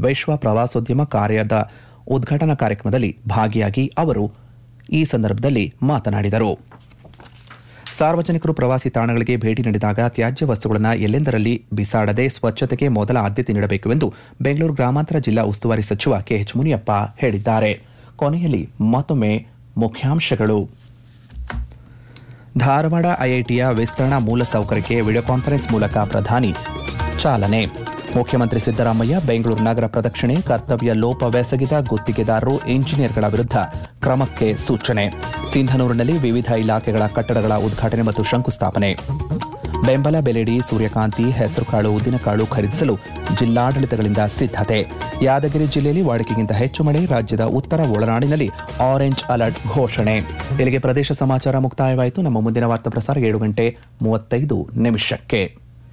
ವಿಶ್ವ ಪ್ರವಾಸೋದ್ಯಮ ಕಾರ್ಯದ ಉದ್ಘಾಟನಾ ಕಾರ್ಯಕ್ರಮದಲ್ಲಿ ಭಾಗಿಯಾಗಿ ಅವರು ಈ ಸಂದರ್ಭದಲ್ಲಿ ಮಾತನಾಡಿದರು ಸಾರ್ವಜನಿಕರು ಪ್ರವಾಸಿ ತಾಣಗಳಿಗೆ ಭೇಟಿ ನೀಡಿದಾಗ ತ್ಯಾಜ್ಯ ವಸ್ತುಗಳನ್ನು ಎಲ್ಲೆಂದರಲ್ಲಿ ಬಿಸಾಡದೆ ಸ್ವಚ್ಛತೆಗೆ ಮೊದಲ ಆದ್ಯತೆ ನೀಡಬೇಕು ಎಂದು ಬೆಂಗಳೂರು ಗ್ರಾಮಾಂತರ ಜಿಲ್ಲಾ ಉಸ್ತುವಾರಿ ಸಚಿವ ಕೆಎಚ್ ಮುನಿಯಪ್ಪ ಹೇಳಿದ್ದಾರೆ ಕೊನೆಯಲ್ಲಿ ಮತ್ತೊಮ್ಮೆ ಮುಖ್ಯಾಂಶಗಳು ಧಾರವಾಡ ಐಐಟಿಯ ವಿಸ್ತರಣಾ ಮೂಲಸೌಕರ್ಯಕ್ಕೆ ವಿಡಿಯೋ ಕಾನ್ಫರೆನ್ಸ್ ಮೂಲಕ ಪ್ರಧಾನಿ ಚಾಲನೆ ಮುಖ್ಯಮಂತ್ರಿ ಸಿದ್ದರಾಮಯ್ಯ ಬೆಂಗಳೂರು ನಗರ ಪ್ರದಕ್ಷಿಣೆ ಕರ್ತವ್ಯ ಲೋಪವೆಸಗಿದ ಗುತ್ತಿಗೆದಾರರು ಇಂಜಿನಿಯರ್ಗಳ ವಿರುದ್ಧ ಕ್ರಮಕ್ಕೆ ಸೂಚನೆ ಸಿಂಧನೂರಿನಲ್ಲಿ ವಿವಿಧ ಇಲಾಖೆಗಳ ಕಟ್ಟಡಗಳ ಉದ್ಘಾಟನೆ ಮತ್ತು ಶಂಕುಸ್ಥಾಪನೆ ಬೆಂಬಲ ಬೆಲೆಡಿ ಸೂರ್ಯಕಾಂತಿ ಹೆಸರುಕಾಳು ಉದ್ದಿನಕಾಳು ಖರೀದಿಸಲು ಜಿಲ್ಲಾಡಳಿತಗಳಿಂದ ಸಿದ್ಧತೆ ಯಾದಗಿರಿ ಜಿಲ್ಲೆಯಲ್ಲಿ ವಾಡಿಕೆಗಿಂತ ಹೆಚ್ಚು ಮಳೆ ರಾಜ್ಯದ ಉತ್ತರ ಒಳನಾಡಿನಲ್ಲಿ ಆರೆಂಜ್ ಅಲರ್ಟ್ ಘೋಷಣೆ ಇಲ್ಲಿಗೆ ಪ್ರದೇಶ ಸಮಾಚಾರ ಮುಕ್ತಾಯವಾಯಿತು ನಮ್ಮ ಮುಂದಿನ ವಾರ್ತಾ ಪ್ರಸಾರ ಏಳು ಗಂಟೆ ಮೂವತ್ತೈದು ನಿಮಿಷಕ್ಕೆ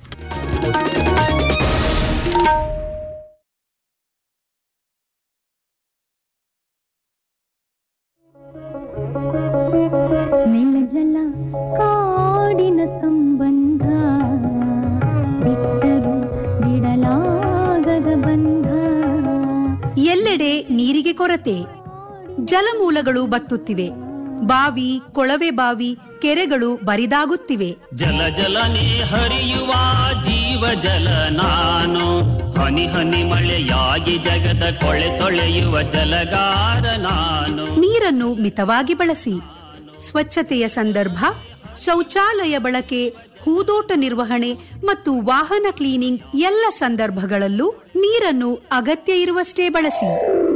ನೆಲಜಲ ಕಾಡಿನ ಸಂಬಂಧ ಬಿಟ್ಟರು ಬಿಡಲಾಗದ ಬಂಧ ಎಲ್ಲೆಡೆ ನೀರಿಗೆ ಕೊರತೆ ಜಲಮೂಲಗಳು ಬತ್ತುತ್ತಿವೆ ಬಾವಿ ಕೊಳವೆ ಬಾವಿ ಕೆರೆಗಳು ಬರಿದಾಗುತ್ತಿವೆ ಜಲ ಜಲನೆ ಹರಿಯುವ ಜೀವ ಜಲ ನಾನು ಹನಿ ಹನಿ ಮಳೆಯಾಗಿ ಜಗದ ಕೊಳೆ ತೊಳೆಯುವ ಜಲಗಾರ ನಾನು ನೀರನ್ನು ಮಿತವಾಗಿ ಬಳಸಿ ಸ್ವಚ್ಛತೆಯ ಸಂದರ್ಭ ಶೌಚಾಲಯ ಬಳಕೆ ಹೂದೋಟ ನಿರ್ವಹಣೆ ಮತ್ತು ವಾಹನ ಕ್ಲೀನಿಂಗ್ ಎಲ್ಲ ಸಂದರ್ಭಗಳಲ್ಲೂ ನೀರನ್ನು ಅಗತ್ಯ ಇರುವಷ್ಟೇ ಬಳಸಿ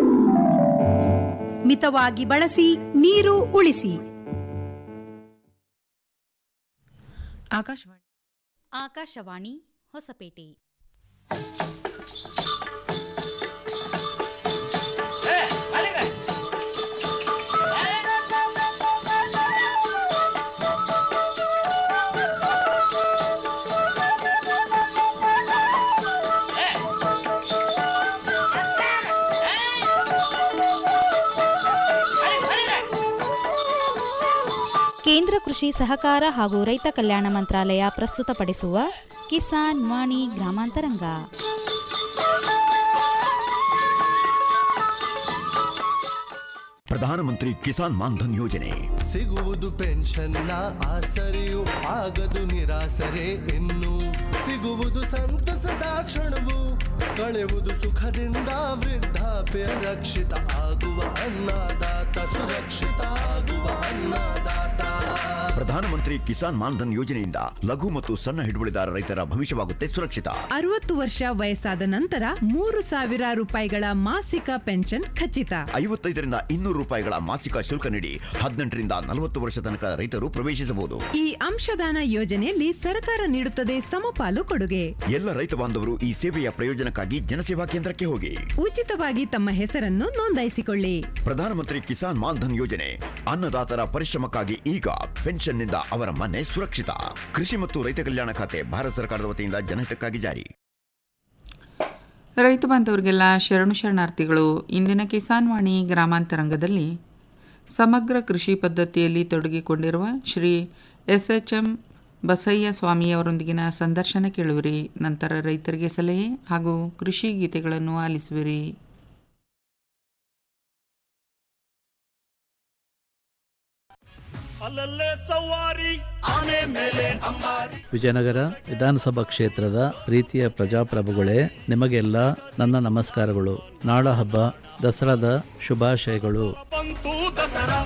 ಮಿತವಾಗಿ ಬಳಸಿ ನೀರು ಉಳಿಸಿ ಆಕಾಶವಾಣಿ ಆಕಾಶವಾಣಿ ಹೊಸಪೇಟೆ ಕೇಂದ್ರ ಕೃಷಿ ಸಹಕಾರ ಹಾಗೂ ರೈತ ಕಲ್ಯಾಣ ಮಂತ್ರಾಲಯ ಪ್ರಸ್ತುತಪಡಿಸುವ ಕಿಸಾನ್ ವಾಣಿ ಗ್ರಾಮಾಂತರಂಗ ಪ್ರಧಾನಮಂತ್ರಿ ಕಿಸಾನ್ ಮಾನ್ಧನ್ ಯೋಜನೆ ಸಿಗುವುದು ಪೆನ್ಷನ್ನ ಆಸರೆಯು ಆಗದು ನಿರಾಸರೆ ಇನ್ನು ಸಿಗುವುದು ಸಂತಸದ ಕ್ಷಣವು ಕಳೆವುದು ಸುಖದಿಂದ ವೃದ್ಧಾಪ್ಯ ರಕ್ಷಿತ ಆಗುವ ಅನ್ನದಾತ ಸುರಕ್ಷಿತ ಆಗುವ ಅನ್ನದಾತ ಪ್ರಧಾನಮಂತ್ರಿ ಕಿಸಾನ್ ಮಾನ್ಧನ್ ಯೋಜನೆಯಿಂದ ಲಘು ಮತ್ತು ಸಣ್ಣ ಹಿಡುವಳಿದಾರ ರೈತರ ಭವಿಷ್ಯವಾಗುತ್ತೆ ಸುರಕ್ಷಿತ ಅರವತ್ತು ವರ್ಷ ವಯಸ್ಸಾದ ನಂತರ ಮೂರು ಸಾವಿರ ರೂಪಾಯಿಗಳ ಮಾಸಿಕ ಪೆನ್ಷನ್ ಖಚಿತ ಐವತ್ತೈದರಿಂದ ಇನ್ನೂರು ರೂಪಾಯಿಗಳ ಮಾಸಿಕ ಶುಲ್ಕ ನೀಡಿ ಹದಿನೆಂಟರಿಂದ ನಲವತ್ತು ವರ್ಷ ತನಕ ರೈತರು ಪ್ರವೇಶಿಸಬಹುದು ಈ ಅಂಶದಾನ ಯೋಜನೆಯಲ್ಲಿ ಸರ್ಕಾರ ನೀಡುತ್ತದೆ ಸಮಪಾಲು ಕೊಡುಗೆ ಎಲ್ಲ ರೈತ ಬಾಂಧವರು ಈ ಸೇವೆಯ ಪ್ರಯೋಜನಕ್ಕಾಗಿ ಜನಸೇವಾ ಕೇಂದ್ರಕ್ಕೆ ಹೋಗಿ ಉಚಿತವಾಗಿ ತಮ್ಮ ಹೆಸರನ್ನು ನೋಂದಾಯಿಸಿಕೊಳ್ಳಿ ಪ್ರಧಾನಮಂತ್ರಿ ಕಿಸಾನ್ ಮಾನ್ಧನ್ ಯೋಜನೆ ಅನ್ನದಾತರ ಪರಿಶ್ರಮಕ್ಕಾಗಿ ಈಗ ಪೆನ್ಷನ್ನಿಂದ ಅವರ ಮನೆ ಸುರಕ್ಷಿತ ಕೃಷಿ ಮತ್ತು ರೈತ ಕಲ್ಯಾಣ ಖಾತೆ ಭಾರತ ಸರ್ಕಾರದ ವತಿಯಿಂದ ಜನಹಿತಕ್ಕಾಗಿ ಜಾರಿ ರೈತ ಬಾಂಧವರಿಗೆಲ್ಲ ಶರಣು ಶರಣಾರ್ಥಿಗಳು ಇಂದಿನ ಕಿಸಾನ್ ವಾಣಿ ಗ್ರಾಮಾಂತರಂಗದಲ್ಲಿ ಸಮಗ್ರ ಕೃಷಿ ಪದ್ಧತಿಯಲ್ಲಿ ತೊಡಗಿಕೊಂಡಿರುವ Shri S H M Basayya ಸ್ವಾಮಿಯವರೊಂದಿಗಿನ ಸಂದರ್ಶನ ಕೇಳುವಿರಿ ನಂತರ ರೈತರಿಗೆ ಸಲಹೆ ಹಾಗೂ ಕೃಷಿ ಗೀತೆಗಳನ್ನು ಆಲಿಸುವಿರಿ ಅಲ್ಲಲ್ಲೇ ಸವಾರಿ ಆನೆ ಮೇಲೆ ಅಂಬಾರಿ ವಿಜಯನಗರ ವಿಧಾನಸಭಾ ಕ್ಷೇತ್ರದ ಪ್ರೀತಿಯ ಪ್ರಜಾಪ್ರಭುಗಳೇ ನಿಮಗೆಲ್ಲ ನನ್ನ ನಮಸ್ಕಾರಗಳು ನಾಡ ಹಬ್ಬ ದಸರಾದ ಶುಭಾಶಯಗಳು ಬಂತು ದಸರಾ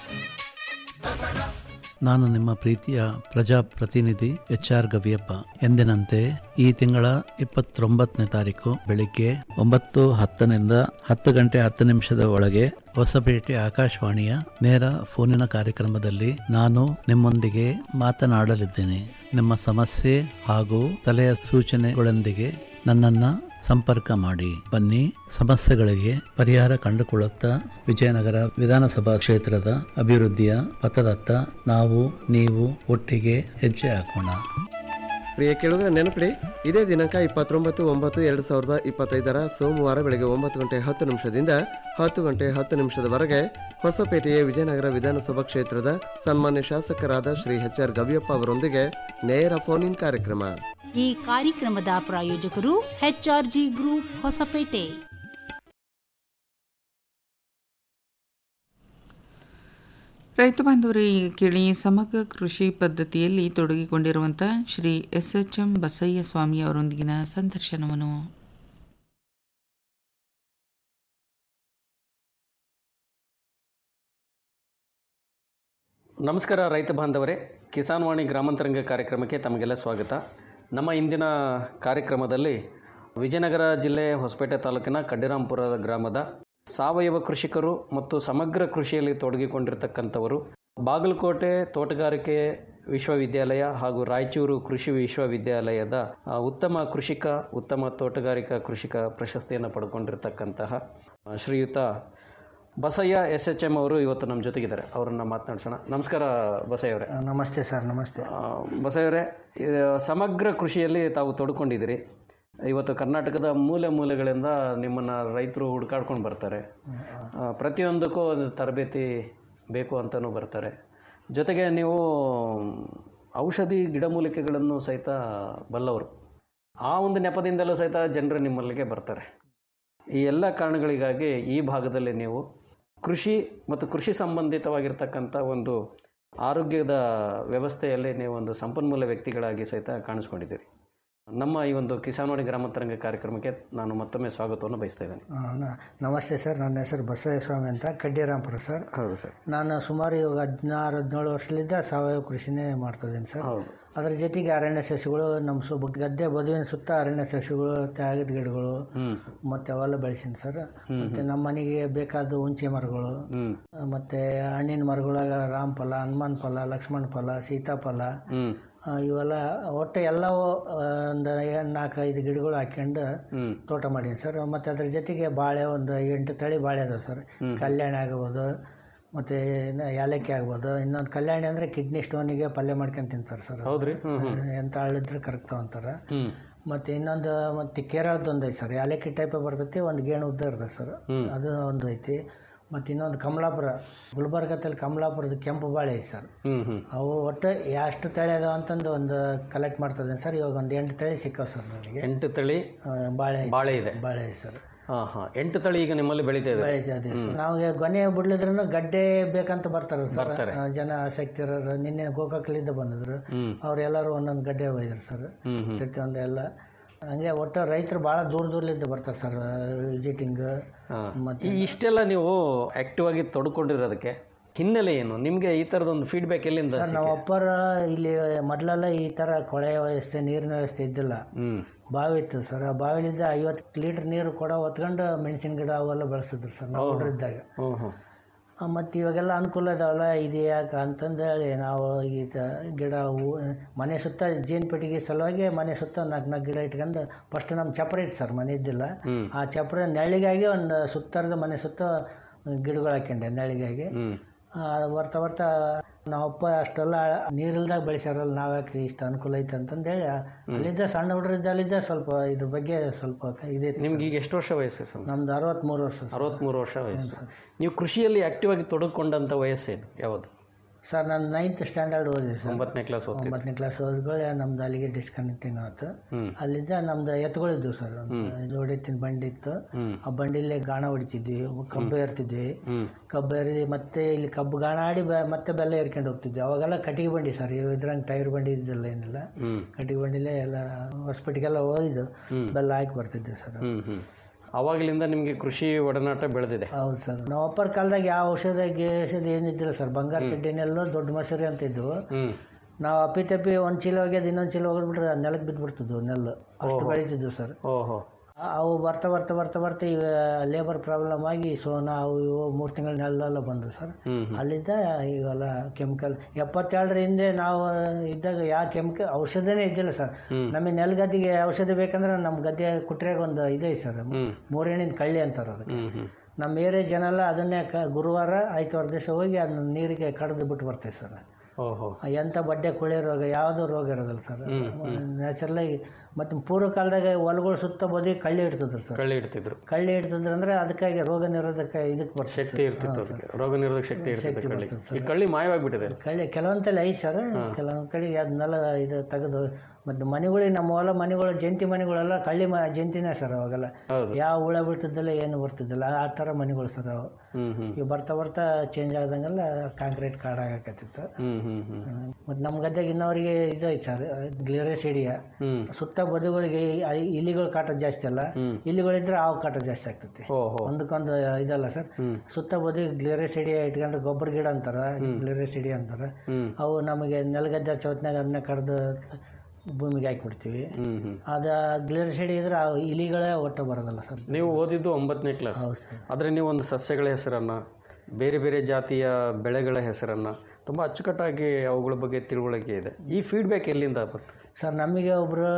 ನಾನು ನಿಮ್ಮ ಪ್ರೀತಿಯ ಪ್ರಜಾಪ್ರತಿನಿಧಿ ಎಚ್ ಆರ್ ಗವಿಯಪ್ಪ ಎಂದಿನಂತೆ ಈ ತಿಂಗಳ ಇಪ್ಪತ್ತೊಂಬತ್ತನೇ ತಾರೀಕು ಬೆಳಿಗ್ಗೆ ಒಂಬತ್ತು ಹತ್ತನಿಂದ ಹತ್ತು ಗಂಟೆ ಹತ್ತು ನಿಮಿಷದ ಒಳಗೆ ಹೊಸಪೇಟೆ ಆಕಾಶವಾಣಿಯ ನೇರ ಫೋನಿನ ಕಾರ್ಯಕ್ರಮದಲ್ಲಿ ನಾನು ನಿಮ್ಮೊಂದಿಗೆ ಮಾತನಾಡಲಿದ್ದೇನೆ ನಿಮ್ಮ ಸಮಸ್ಯೆ ಹಾಗೂ ಸಲಹೆ ಸೂಚನೆಗಳೊಂದಿಗೆ ನನ್ನನ್ನ ಸಂಪರ್ಕ ಮಾಡಿ ಬನ್ನಿ ಸಮಸ್ಯೆಗಳಿಗೆ ಪರಿಹಾರ ಕಂಡುಕೊಳ್ಳುತ್ತಾ ವಿಜಯನಗರ ವಿಧಾನಸಭಾ ಕ್ಷೇತ್ರದ ಅಭಿವೃದ್ಧಿಯ ಪಥದತ್ತ ನಾವು ನೀವು ಒಟ್ಟಿಗೆ ಹೆಜ್ಜೆ ಹಾಕೋಣ ಪ್ರಿಯ ಕೇಳುಗರ ನೆನಪಿಡಿ ಇದೇ ದಿನಾಂಕ ಇಪ್ಪತ್ತೊಂಬತ್ತು ಒಂಬತ್ತು ಎರಡು ಸಾವಿರದ ಇಪ್ಪತ್ತೈದರ ಸೋಮವಾರ ಬೆಳಗ್ಗೆ ಒಂಬತ್ತು ಗಂಟೆ ಹತ್ತು ನಿಮಿಷದಿಂದ ಹತ್ತು ಗಂಟೆ ಹತ್ತು ನಿಮಿಷದವರೆಗೆ ಹೊಸಪೇಟೆಯ ವಿಜಯನಗರ ವಿಧಾನಸಭಾ ಕ್ಷೇತ್ರದ ಸನ್ಮಾನ್ಯ ಶಾಸಕರಾದ ಶ್ರೀ ಎಚ್ ಆರ್ ಗವಿಯಪ್ಪ ಅವರೊಂದಿಗೆ ನೇರ ಫೋನ್ ಇನ್ ಕಾರ್ಯಕ್ರಮ ಈ ಕಾರ್ಯಕ್ರಮದ ಪ್ರಾಯೋಜಕರು ಎಚ್ಆರ್ಜಿ ಗ್ರೂಪ್ ಹೊಸಪೇಟೆ ರೈತ ಬಾಂಧವರು ಈಗ ಕೇಳಿ ಸಮಗ್ರ ಕೃಷಿ ಪದ್ಧತಿಯಲ್ಲಿ ತೊಡಗಿಕೊಂಡಿರುವಂಥ Shri S H M Basayya Swamy ಅವರೊಂದಿಗಿನ ಸಂದರ್ಶನವನ್ನು ನಮಸ್ಕಾರ ರೈತ ಬಾಂಧವರೇ ಕಿಸಾನ್ ವಾಣಿ ಗ್ರಾಮಾಂತರಂಗ ಕಾರ್ಯಕ್ರಮಕ್ಕೆ ತಮಗೆಲ್ಲ ಸ್ವಾಗತ ನಮ್ಮ ಇಂದಿನ ಕಾರ್ಯಕ್ರಮದಲ್ಲಿ ವಿಜಯನಗರ ಜಿಲ್ಲೆ ಹೊಸಪೇಟೆ ತಾಲೂಕಿನ ಕಡ್ಡಿರಾಂಪುರ ಗ್ರಾಮದ ಸಾವಯವ ಕೃಷಿಕರು ಮತ್ತು ಸಮಗ್ರ ಕೃಷಿಯಲ್ಲಿ ತೊಡಗಿಕೊಂಡಿರ್ತಕ್ಕಂಥವರು ಬಾಗಲಕೋಟೆ ತೋಟಗಾರಿಕೆ ವಿಶ್ವವಿದ್ಯಾಲಯ ಹಾಗೂ ರಾಯಚೂರು ಕೃಷಿ ವಿಶ್ವವಿದ್ಯಾಲಯದ ಆ, ಉತ್ತಮ ಕೃಷಿಕ ಉತ್ತಮ ತೋಟಗಾರಿಕಾ ಕೃಷಿಕ ಪ್ರಶಸ್ತಿಯನ್ನು ಪಡ್ಕೊಂಡಿರ್ತಕ್ಕಂತಹ ಆ, ಶ್ರೀಯುತ ಬಸಯ್ಯ ಎಸ್ ಎಚ್ ಎಂ ಅವರು ಇವತ್ತು ನಮ್ಮ ಜೊತೆಗಿದ್ದಾರೆ ಅವರನ್ನು ಮಾತನಾಡ್ಸೋಣ ನಮಸ್ಕಾರ ಬಸಯ್ಯ ಅವರೇ ನಮಸ್ತೆ ಸರ್ ನಮಸ್ತೆ ಬಸಯ್ಯ ಅವರೇ ಇದು ಸಮಗ್ರ ಕೃಷಿಯಲ್ಲಿ ತಾವು ತೊಡ್ಕೊಂಡಿದ್ದೀರಿ ಇವತ್ತು ಕರ್ನಾಟಕದ ಮೂಲೆ ಮೂಲೆಗಳಿಂದ ನಿಮ್ಮನ್ನು ರೈತರು ಹುಡುಕಾಡ್ಕೊಂಡು ಬರ್ತಾರೆ ಆ, ಪ್ರತಿಯೊಂದಕ್ಕೂ ಒಂದು ತರಬೇತಿ ಬೇಕು ಅಂತಲೂ ಬರ್ತಾರೆ ಜೊತೆಗೆ ನೀವು ಔಷಧಿ ಗಿಡಮೂಲಿಕೆಗಳನ್ನು ಸಹಿತ ಬಲ್ಲವರು ಆ ಒಂದು ನೆಪದಿಂದಲೂ ಸಹಿತ ಜನರು ನಿಮ್ಮಲ್ಲಿಗೆ ಬರ್ತಾರೆ ಈ ಎಲ್ಲ ಕಾರಣಗಳಿಗಾಗಿ ಈ ಭಾಗದಲ್ಲಿ ನೀವು ಕೃಷಿ ಮತ್ತು ಕೃಷಿ ಸಂಬಂಧಿತವಾಗಿರ್ತಕ್ಕಂಥ ಒಂದು ಆರೋಗ್ಯದ ವ್ಯವಸ್ಥೆಯಲ್ಲಿ ನೀವು ಒಂದು ಸಂಪನ್ಮೂಲ ವ್ಯಕ್ತಿಗಳಾಗಿ ಸಹಿತ ಕಾಣಿಸ್ಕೊಂಡಿದ್ದೀರಿ ನಮ್ಮ ಈ ಒಂದು ಕಿಸಾನ್ವಾಡಿ ಗ್ರಾಮಾಂತರಂಗ ಕಾರ್ಯಕ್ರಮಕ್ಕೆ ನಾನು ಮತ್ತೊಮ್ಮೆ ಸ್ವಾಗತವನ್ನು ಬಯಸ್ತಾ ಇದ್ದೇನೆ ಆ, ನ- ನಮಸ್ತೆ ಸರ್ ನನ್ನ ಹೆಸರು ಬಸವಯ್ಯ ಸ್ವಾಮಿ ಅಂತ ಕಡ್ಡಿರಾಂಪುರ ಸರ್ ಹೌದು ಸರ್ ನಾನು ಸುಮಾರು ಇವಾಗ ಹದಿನಾರು ಹದಿನೇಳು ವರ್ಷದಿಂದ ಸಾವಯವ ಕೃಷಿನೇ ಮಾಡ್ತಿದ್ದೀನಿ ಸರ್ ಹೌದು ಅದ್ರ ಜೊತೆಗೆ ಅರಣ್ಯ ಸಸ್ಯಗಳು ನಮ್ಮ ಸು ಗದ್ದೆ ಬದುವಿನ ಸುತ್ತ ಅರಣ್ಯ ಸಸ್ಯಗಳು ತ್ಯಾಗದ ಗಿಡಗಳು ಹ್ಞೂ ಮತ್ತು ಅವೆಲ್ಲ ಬೆಳೆಸೀನಿ ಸರ್ ಹ್ಮ್, ಮತ್ತು ನಮ್ಮ ಮನೆಗೆ ಬೇಕಾದ ಹುಂಚಿ ಮರಗಳು ಹ್ಞೂ ಮತ್ತು ಹಣ್ಣಿನ ಮರಗಳಾಗ ರಾಮ ಫಲ ಹನುಮಾನ್ ಫಲ ಲಕ್ಷ್ಮಣ ಫಲ ಸೀತಾಫಲ ಹ್ಞೂ ಆ, ಇವೆಲ್ಲ ಒಟ್ಟು ಎಲ್ಲವೂ ಆ, ಒಂದು ನಾಲ್ಕು ಐದು ಗಿಡಗಳು ಹಾಕ್ಯಂಡು ಹ್ಞೂ ತೋಟ ಮಾಡೀನಿ ಸರ್ ಮತ್ತು ಅದ್ರ ಜೊತೆಗೆ ಬಾಳೆ ಒಂದು ಎಂಟು ತಳಿ ಬಾಳೆ ಅದಾವೆ ಸರ್ ಹ್ಮ್. ಕಲ್ಯಾಣಿ ಆಗ್ಬೋದು ಮತ್ತು ಏಲಕ್ಕಿ ಆಗ್ಬೋದು ಇನ್ನೊಂದು ಕಲ್ಯಾಣಿ ಅಂದರೆ ಕಿಡ್ನಿ ಸ್ಟೋನಿಗೆ ಪಲ್ಯ ಮಾಡ್ಕೊಂಡು ತಿಂತಾರೆ ಸರ್ ಹೌದ್ರಿ ಹ್ಞೂ ಹ್ಞೂ ಎಂತ ಹಳ್ಳಿದ್ರೆ ಕರಗ್ತಾವ ಅಂತಾರೆ ಹ್ಞೂ ಮತ್ತು ಇನ್ನೊಂದು ಮತ್ತು ಕೇರಳದ್ದು ಒಂದು ಐತೆ ಸರ್ ಏಲಕ್ಕಿ ಟೈಪ್ ಬರ್ತೈತಿ ಒಂದು ಗೇಣು ಉದ್ದ ಇರ್ತದೆ ಸರ್ ಹ್ಮ್. ಅದು ಒಂದು ಐತಿ ಮತ್ತು ಇನ್ನೊಂದು ಕಮಲಾಪುರ ಗುಲ್ಬರ್ಗದಲ್ಲಿ ಕಮಲಾಪುರದ ಕೆಂಪು ಬಾಳೆ ಐತೆ ಸರ್ ಹ್ಞೂ ಹ್ಞೂ ಅವು ಒಟ್ಟು ಎಷ್ಟು ತಳಿ ಅದಾವ ಅಂತಂದು ಒಂದು ಕಲೆಕ್ಟ್ ಮಾಡ್ತದೆ ಸರ್ ಇವಾಗ ಒಂದು ಎಂಟು ತಳಿ ಸಿಕ್ಕಾವ ಸರ್ ನನಗೆ ಎಂಟು ತಳಿ ಆ, ಬಾಳೆ ಬಾಳೆ ಇದೆ ಬಾಳೆ ಐತೆ ಸರ್ ಹಾಂ ಹಾಂ ಎಂಟು ತಳಿ ಈಗ ನಿಮ್ಮಲ್ಲಿ ಬೆಳೀತಾ ಇದೆ ಬೆಳೀತಾ ಇದೆ ಸರ್. ನಾವು ಗೊನೆ ಬಿಡ್ಲಿದ್ರು ಗಡ್ಡೆ ಬೇಕಂತ ಬರ್ತಾರೆ ಸರ್ ಬರ್ತಾರೆ. ಆ, ಜನ ಆಸಕ್ತಿ ಇರೋರು ನಿನ್ನೆ ಗೋಕಾಕ್ಲಿಂದ ಬಂದಿದ್ರು ಹ್ಞೂ ಅವ್ರೆಲ್ಲರೂ ಒಂದೊಂದು ಗಡ್ಡೆ ಒಯ್ದ್ರು ಸರ್ ಹ್ಞೂ ಹ್ಞೂ ಪ್ರತಿಯೊಂದು ಎಲ್ಲ ಹಂಗೆ ಒಟ್ಟು ರೈತರು ಭಾಳ ದೂರ ದೂರಲಿಂದ ಬರ್ತಾರೆ ಸರ್ ವಿಸಿಟಿಂಗ್ ಹಾಂ ಮತ್ತೆ ಈ ಇಷ್ಟೆಲ್ಲ ನೀವು ಆಕ್ಟಿವ್ ಆಗಿ ತೊಡ್ಕೊಂಡಿರೋದಕ್ಕೆ ಹಿನ್ನೆಲೆ ಏನು ನಿಮಗೆ ಈ ಥರದೊಂದು ಫೀಡ್ಬ್ಯಾಕ್ ಎಲ್ಲಿಂದ ಸರ್ ನಾವು ಅಪ್ಪರ ಇಲ್ಲಿ ಮೊದಲೆಲ್ಲ ಈ ಥರ ಕೊಳೆ ವ್ಯವಸ್ಥೆ ನೀರಿನ ವ್ಯವಸ್ಥೆ ಇದ್ದಿಲ್ಲ ಹ್ಞೂ ಬಾವಿ ಇತ್ತು ಸರ್ ಆ ಬಾವಿಲಿಂದ ಐವತ್ತು ಲೀಟ್ರ್ ನೀರು ಕೂಡ ಹೊತ್ಕೊಂಡು ಮೆಣಸಿನ ಗಿಡ ಅವೆಲ್ಲ ಬೆಳೆಸಿದ್ರು ಸರ್ ನಾವು ಹುಡುಗರಿದ್ದಾಗ ಹ್ಞೂ ಹ್ಞೂ ಮತ್ತು ಇವಾಗೆಲ್ಲ ಅನುಕೂಲ ಇದಾವಲ್ಲ ಇದು ಯಾಕೆ ಅಂತಂದೇಳಿ ನಾವು ಈ ತ ಗಿಡ ಹೂ ಮನೆ ಸುತ್ತ ಜೇನು ಪೆಟ್ಟಿಗೆ ಸಲುವಾಗಿ ಮನೆ ಸುತ್ತ ನಾಲ್ಕು ನಾಲ್ಕು ಗಿಡ ಇಟ್ಕೊಂಡು ಫಸ್ಟ್ ನಮ್ಮ ಚಪ್ರ ಇತ್ತು ಸರ್ ಮನೆ ಇದ್ದಿಲ್ಲ ಹ್ಞೂ ಆ ಚಪ್ರ ನೆರಳಿಗಾಗಿ ಒಂದು ಸುತ್ತರದ ಮನೆ ಸುತ್ತ ಗಿಡಗಳು ಹಾಕ್ಯಂಡೆ ನೆರಳಿಗಾಗಿ ಹ್ಞೂ ಆ, ಬರ್ತಾ ಬರ್ತಾ ನಾವಪ್ಪ ಅಷ್ಟೆಲ್ಲ ನೀರಿಲ್ದಾಗ ಬೆಳೆಸ್ಯಾರಲ್ಲ ನಾವು ಯಾಕೆ ಇಷ್ಟು ಅನುಕೂಲ ಐತೆ ಅಂತಂದೇಳಿ ಅಲ್ಲಿದ್ದ ಸಣ್ಣ ಹುಡುಗರಿದ್ದ ಅಲ್ಲಿದ್ದ ಸ್ವಲ್ಪ ಇದ್ರ ಬಗ್ಗೆ ಸ್ವಲ್ಪ ಇದೆ ನಿಮ್ಗೆ ಈಗ ಎಷ್ಟು ವರ್ಷ ವಯಸ್ಸು ಸರ್ ನಮ್ದು ಅರವತ್ತ್ಮೂರು ವರ್ಷ ಸರ್. ಅರವತ್ತ್ಮೂರು ವರ್ಷ ವಯಸ್ಸು ನೀವು ಕೃಷಿಯಲ್ಲಿ ಆಕ್ಟಿವ್ ಆಗಿ ತೊಡಗಿಕೊಂಡಂಥ ವಯಸ್ಸೇನು ಯಾವುದು ಸರ್ ನಾನು ನೈನ್ತ್ ಸ್ಟ್ಯಾಂಡರ್ಡ್ ಓದಿದೆ ಸರ್ ಒಂಬತ್ತನೇ ಕ್ಲಾಸ್ ಓದ್ತಿದ್ದೆ ಒಂಬತ್ತನೇ ಕ್ಲಾಸ್ ಓದ್ಕೊಳ್ಳಿ ನಮ್ದು ಅಲ್ಲಿಗೆ ಡಿಸ್ಕನೆಕ್ಟಿಂಗ್ ಆಯ್ತು ಹ್ಞೂ ಅಲ್ಲಿದ್ದ ನಮ್ದು ಎತ್ತುಗಳಿದ್ವು ಸರ್ ಜೋಡಿ ಎತ್ತಿನ ಬಂಡಿ ಇತ್ತು ಹ್ಞೂ ಆ ಬಂಡಿಲೇ ಗಾಣ ಹೊಡಿತಿದ್ವಿ ಕಬ್ಬು ಏರ್ತಿದ್ವಿ ಹ್ಞೂ ಕಬ್ಬು ಏರಿ ಮತ್ತೆ ಇಲ್ಲಿ ಕಬ್ಬು ಗಾಣ ಆಡಿ ಬೆ- ಮತ್ತೆ ಬೆಲ್ಲ ಏರ್ಕೊಂಡು ಹೋಗ್ತಿದ್ವಿ ಅವಾಗೆಲ್ಲ ಕಟ್ಟಿಗೆ ಬಂಡಿ ಸರ್ ಇದ್ರಂಗೆ ಟೈರ್ ಬಂಡಿ ಇದ್ದಿಲ್ಲ ಏನಿಲ್ಲ ಹ್ಞೂ ಕಟ್ಟಿಗೆ ಬಂಡಿಲೇ ಎಲ್ಲ ಹಾಸ್ಪಿಟ್ಲಿಗೆಲ್ಲ ಹೋಗಿದ್ದು ಬೆಲ್ಲ ಹಾಕಿ ಬರ್ತಿದ್ದೆ ಸರ್ ಹ್ಞೂ ಹ್ಞೂ ಆವಾಗಲಿಂದ ನಿಮಗೆ ಕೃಷಿ ಒಡನಾಟ ಬೆಳೆದಿದೆ ಹೌದು ಸರ್ ನಾವು ಅಪ್ಪರ ಕಾಲದಾಗ ಯಾವ ಔಷಧ ಔಷಧಿ ಏನಿದ್ದಿಲ್ಲ ಸರ್ ಬಂಗಾರ ಕಡ್ಡಿನೆಲ್ಲೋ ದೊಡ್ಡ ಮಸೂರಿ ಅಂತ ಇದ್ವು ಹ್ಞೂ ನಾವು ಅಪ್ಪಿ ತಪ್ಪಿ ಒಂದು ಚೀಲ ಹೋಗ್ಯದ ಇನ್ನೊಂದು ಚೀಲ ಹೋಗ್ಬಿಟ್ರೆ ನೆಲಕ್ಕೆ ಬಿದ್ದುಬಿಡ್ತಿದ್ವು ನೆಲ್ಲು ಅಷ್ಟು ಬೆಳೀತಿದ್ವು ಸರ್ ಓಹೋ ಆ- ಅವು ಬರ್ತಾ ಬರ್ತಾ ಬರ್ತಾ ಬರ್ತಾ ಈಗ ಲೇಬರ್ ಪ್ರಾಬ್ಲಮ್ ಆಗಿ ಸೋನಾ ಅವು ಇವು ಮೂರು ತಿಂಗಳ ನೆಲೆಲ್ಲ ಬಂದವು ಸರ್ ಹ್ಞೂ ಹ್ಞೂ ಅಲ್ಲಿದ್ದ ಇವೆಲ್ಲ ಕೆಮಿಕಲ್ ಎಪ್ಪತ್ತೇಳರ ಹಿಂದೆ ನಾವು ಇದ್ದಾಗ ಯಾವ ಕೆಮಿಕಲ್ ಔಷಧನೇ ಇದ್ದಿಲ್ಲ ಸರ್ ಹ್ಮ್. ನಮಗೆ ನೆಲಗದ್ದಿಗೆ ಔಷಧಿ ಬೇಕಂದ್ರೆ ನಮ್ಮ ಗದ್ದೆ ಕುಟ್ರ್ಯಾಗ ಒಂದು ಇದೆ ಸರ್ ಹ್ಮ್. ಮೂರೆಣ್ಣಿನ ಕಳ್ಳಿ ಅಂತಾರೆ ಅದಕ್ಕೆ ಹ್ಞೂ ಹ್ಞೂ ಈ ನಮ್ಮ ಏರಿಯಾ ಜನ ಎಲ್ಲ ಅದನ್ನೇ ಕ ಗುರುವಾರ ಆಯ್ತವಾರ ದಿವಸ ಹೋಗಿ ಅದನ್ನ ನೀರಿಗೆ ಕಡ್ದು ಬಿಟ್ಟು ಬರ್ತೇವೆ ಸರ್ ಓಹೋ ಎಂಥ ಬಡ್ಡೆ ಕುಳೆ ರೋಗ ಯಾವುದೂ ರೋಗ ಇರೋದಿಲ್ಲ ಸರ್ ನ್ಯಾಚುರಲಾಗಿ ಮತ್ತು ಪೂರ್ವ ಕಾಲದಾಗ ಹೊಲಗಳು ಸುತ್ತ ಬದಿ ಕಳ್ಳಿ ಇಡ್ತಿದ್ರು ಸರ್ ಕಳ್ಳಿ ಇಡ್ತಿದ್ರು ಕಳ್ಳಿ ಇಡ್ತಿದ್ರು ಅಂದ್ರೆ ಅದಕ್ಕಾಗಿ ರೋಗ ನಿರೋಧಕ ಇದಕ್ಕೆ ಬರ್ತಿತ್ತು ಶಕ್ತಿ ಇರ್ತಿತ್ತು ಅದಕ್ಕೆ ರೋಗ ನಿರೋಧಕ ಶಕ್ತಿ ಇರ್ತಿತ್ತು ಕಳ್ಳಿ ಈ ಕಳ್ಳಿ ಮಾಯವಾಗಿಬಿಟ್ಟಿದೆ ಕಳ್ಳಿ ಕೆಲವೊಂದಲ್ಲಿ ಐತೆ ಸರ್ ಕೆಲವೊಂದು ಕಡೆಗೆ ಅದನ್ನೆಲ್ಲ ಇದು ತೆಗೆದು ಮತ್ತು ಮನೆಗಳಿಗೆ ನಮ್ಮ ಹೊಲ ಮನೆಗಳು ಜಂತಿ ಮನೆಗಳೆಲ್ಲ ಕಳ್ಳಿ ಮ ಜಂತಿನೇ ಸರ್ ಅವಾಗೆಲ್ಲ ಹೌದು ಯಾವ ಹುಳ ಬಿಡ್ತಿದ್ದಿಲ್ಲ ಏನು ಬರ್ತಿದ್ದಿಲ್ಲ ಆ ಥರ ಮನೆಗಳು ಸರ್ ಅವು ಹ್ಮ್ ಹ್ಮ್ ಈಗ ಬರ್ತಾ ಬರ್ತಾ ಚೇಂಜ್ ಆದಂಗೆಲ್ಲ ಕಾಂಕ್ರೀಟ್ ಕಾಡಾಗತ್ತಿತ್ತು ಹ್ಮ್ ಹ್ಮ್ ಹ್ಮ್ ಮತ್ತು ನಮ್ಮ ಗದ್ದೆಗೆ ಇನ್ನವರಿಗೆ ಇದು ಐತೆ ಸರ್ ಗ್ಲಿರೇಸಿಡಿಯ ಹ್ಮ್ ಸುತ್ತ ಬದುಗಳಿಗೆ ಈ- ಈ ಇಲಿಗಳು ಕಾಟ ಜಾಸ್ತಿ ಅಲ್ಲ ಇಲಿಗಳಿದ್ರೆ ಹಾವು ಕಾಟ ಜಾಸ್ತಿ ಆಗ್ತೈತಿ ಓ ಹೋ ಒಂದಕ್ಕೊಂದು ಇದಲ್ಲ ಸರ್ ಸುತ್ತ ಬದಿ ಗ್ಲಿರೇಸಿಡಿಯ ಇಟ್ಕೊಂಡ್ರೆ ಗೊಬ್ಬರ ಗಿಡ ಅಂತಾರ ಗ್ಲಿರೇಸಿಡಿ ಅಂತಾರೆ ಹ್ಮ್ ಅವು ನಮಗೆ ನೆಲಗದ್ದೆ ಚೌತ್ನಾಗ ಅದನ್ನ ಕಡ್ದು ಭೂಮಿಗೆ ಹಾಕಿಬಿಡ್ತೀವಿ ಹ್ಮ್ ಹ್ಮ್ ಅದು ಗ್ಲಿರೇಸಿಡಿ ಇದ್ರೆ ಆ ಇಲಿಗಳೇ ಒಟ್ಟು ಬರೋದಲ್ಲ ಸರ್ ನೀವು ಓದಿದ್ದು ಒಂಬತ್ತನೇ ಕ್ಲಾಸ್ ಹೌದು ಸರ್ ಆದರೆ ನೀವು ಒಂದು ಸಸ್ಯಗಳ ಹೆಸರನ್ನು ಬೇರೆ ಬೇರೆ ಜಾತಿಯ ಬೆಳೆಗಳ ಹೆಸರನ್ನು ತುಂಬ ಅಚ್ಚುಕಟ್ಟಾಗಿ ಅವುಗಳ ಬಗ್ಗೆ ತಿಳುವಳಿಕೆ ಇದೆ ಈ ಫೀಡ್ಬ್ಯಾಕ್ ಎಲ್ಲಿಂದ ಬರ್ತದೆ ಸರ್ ನಮಗೆ ಒಬ್ಬರು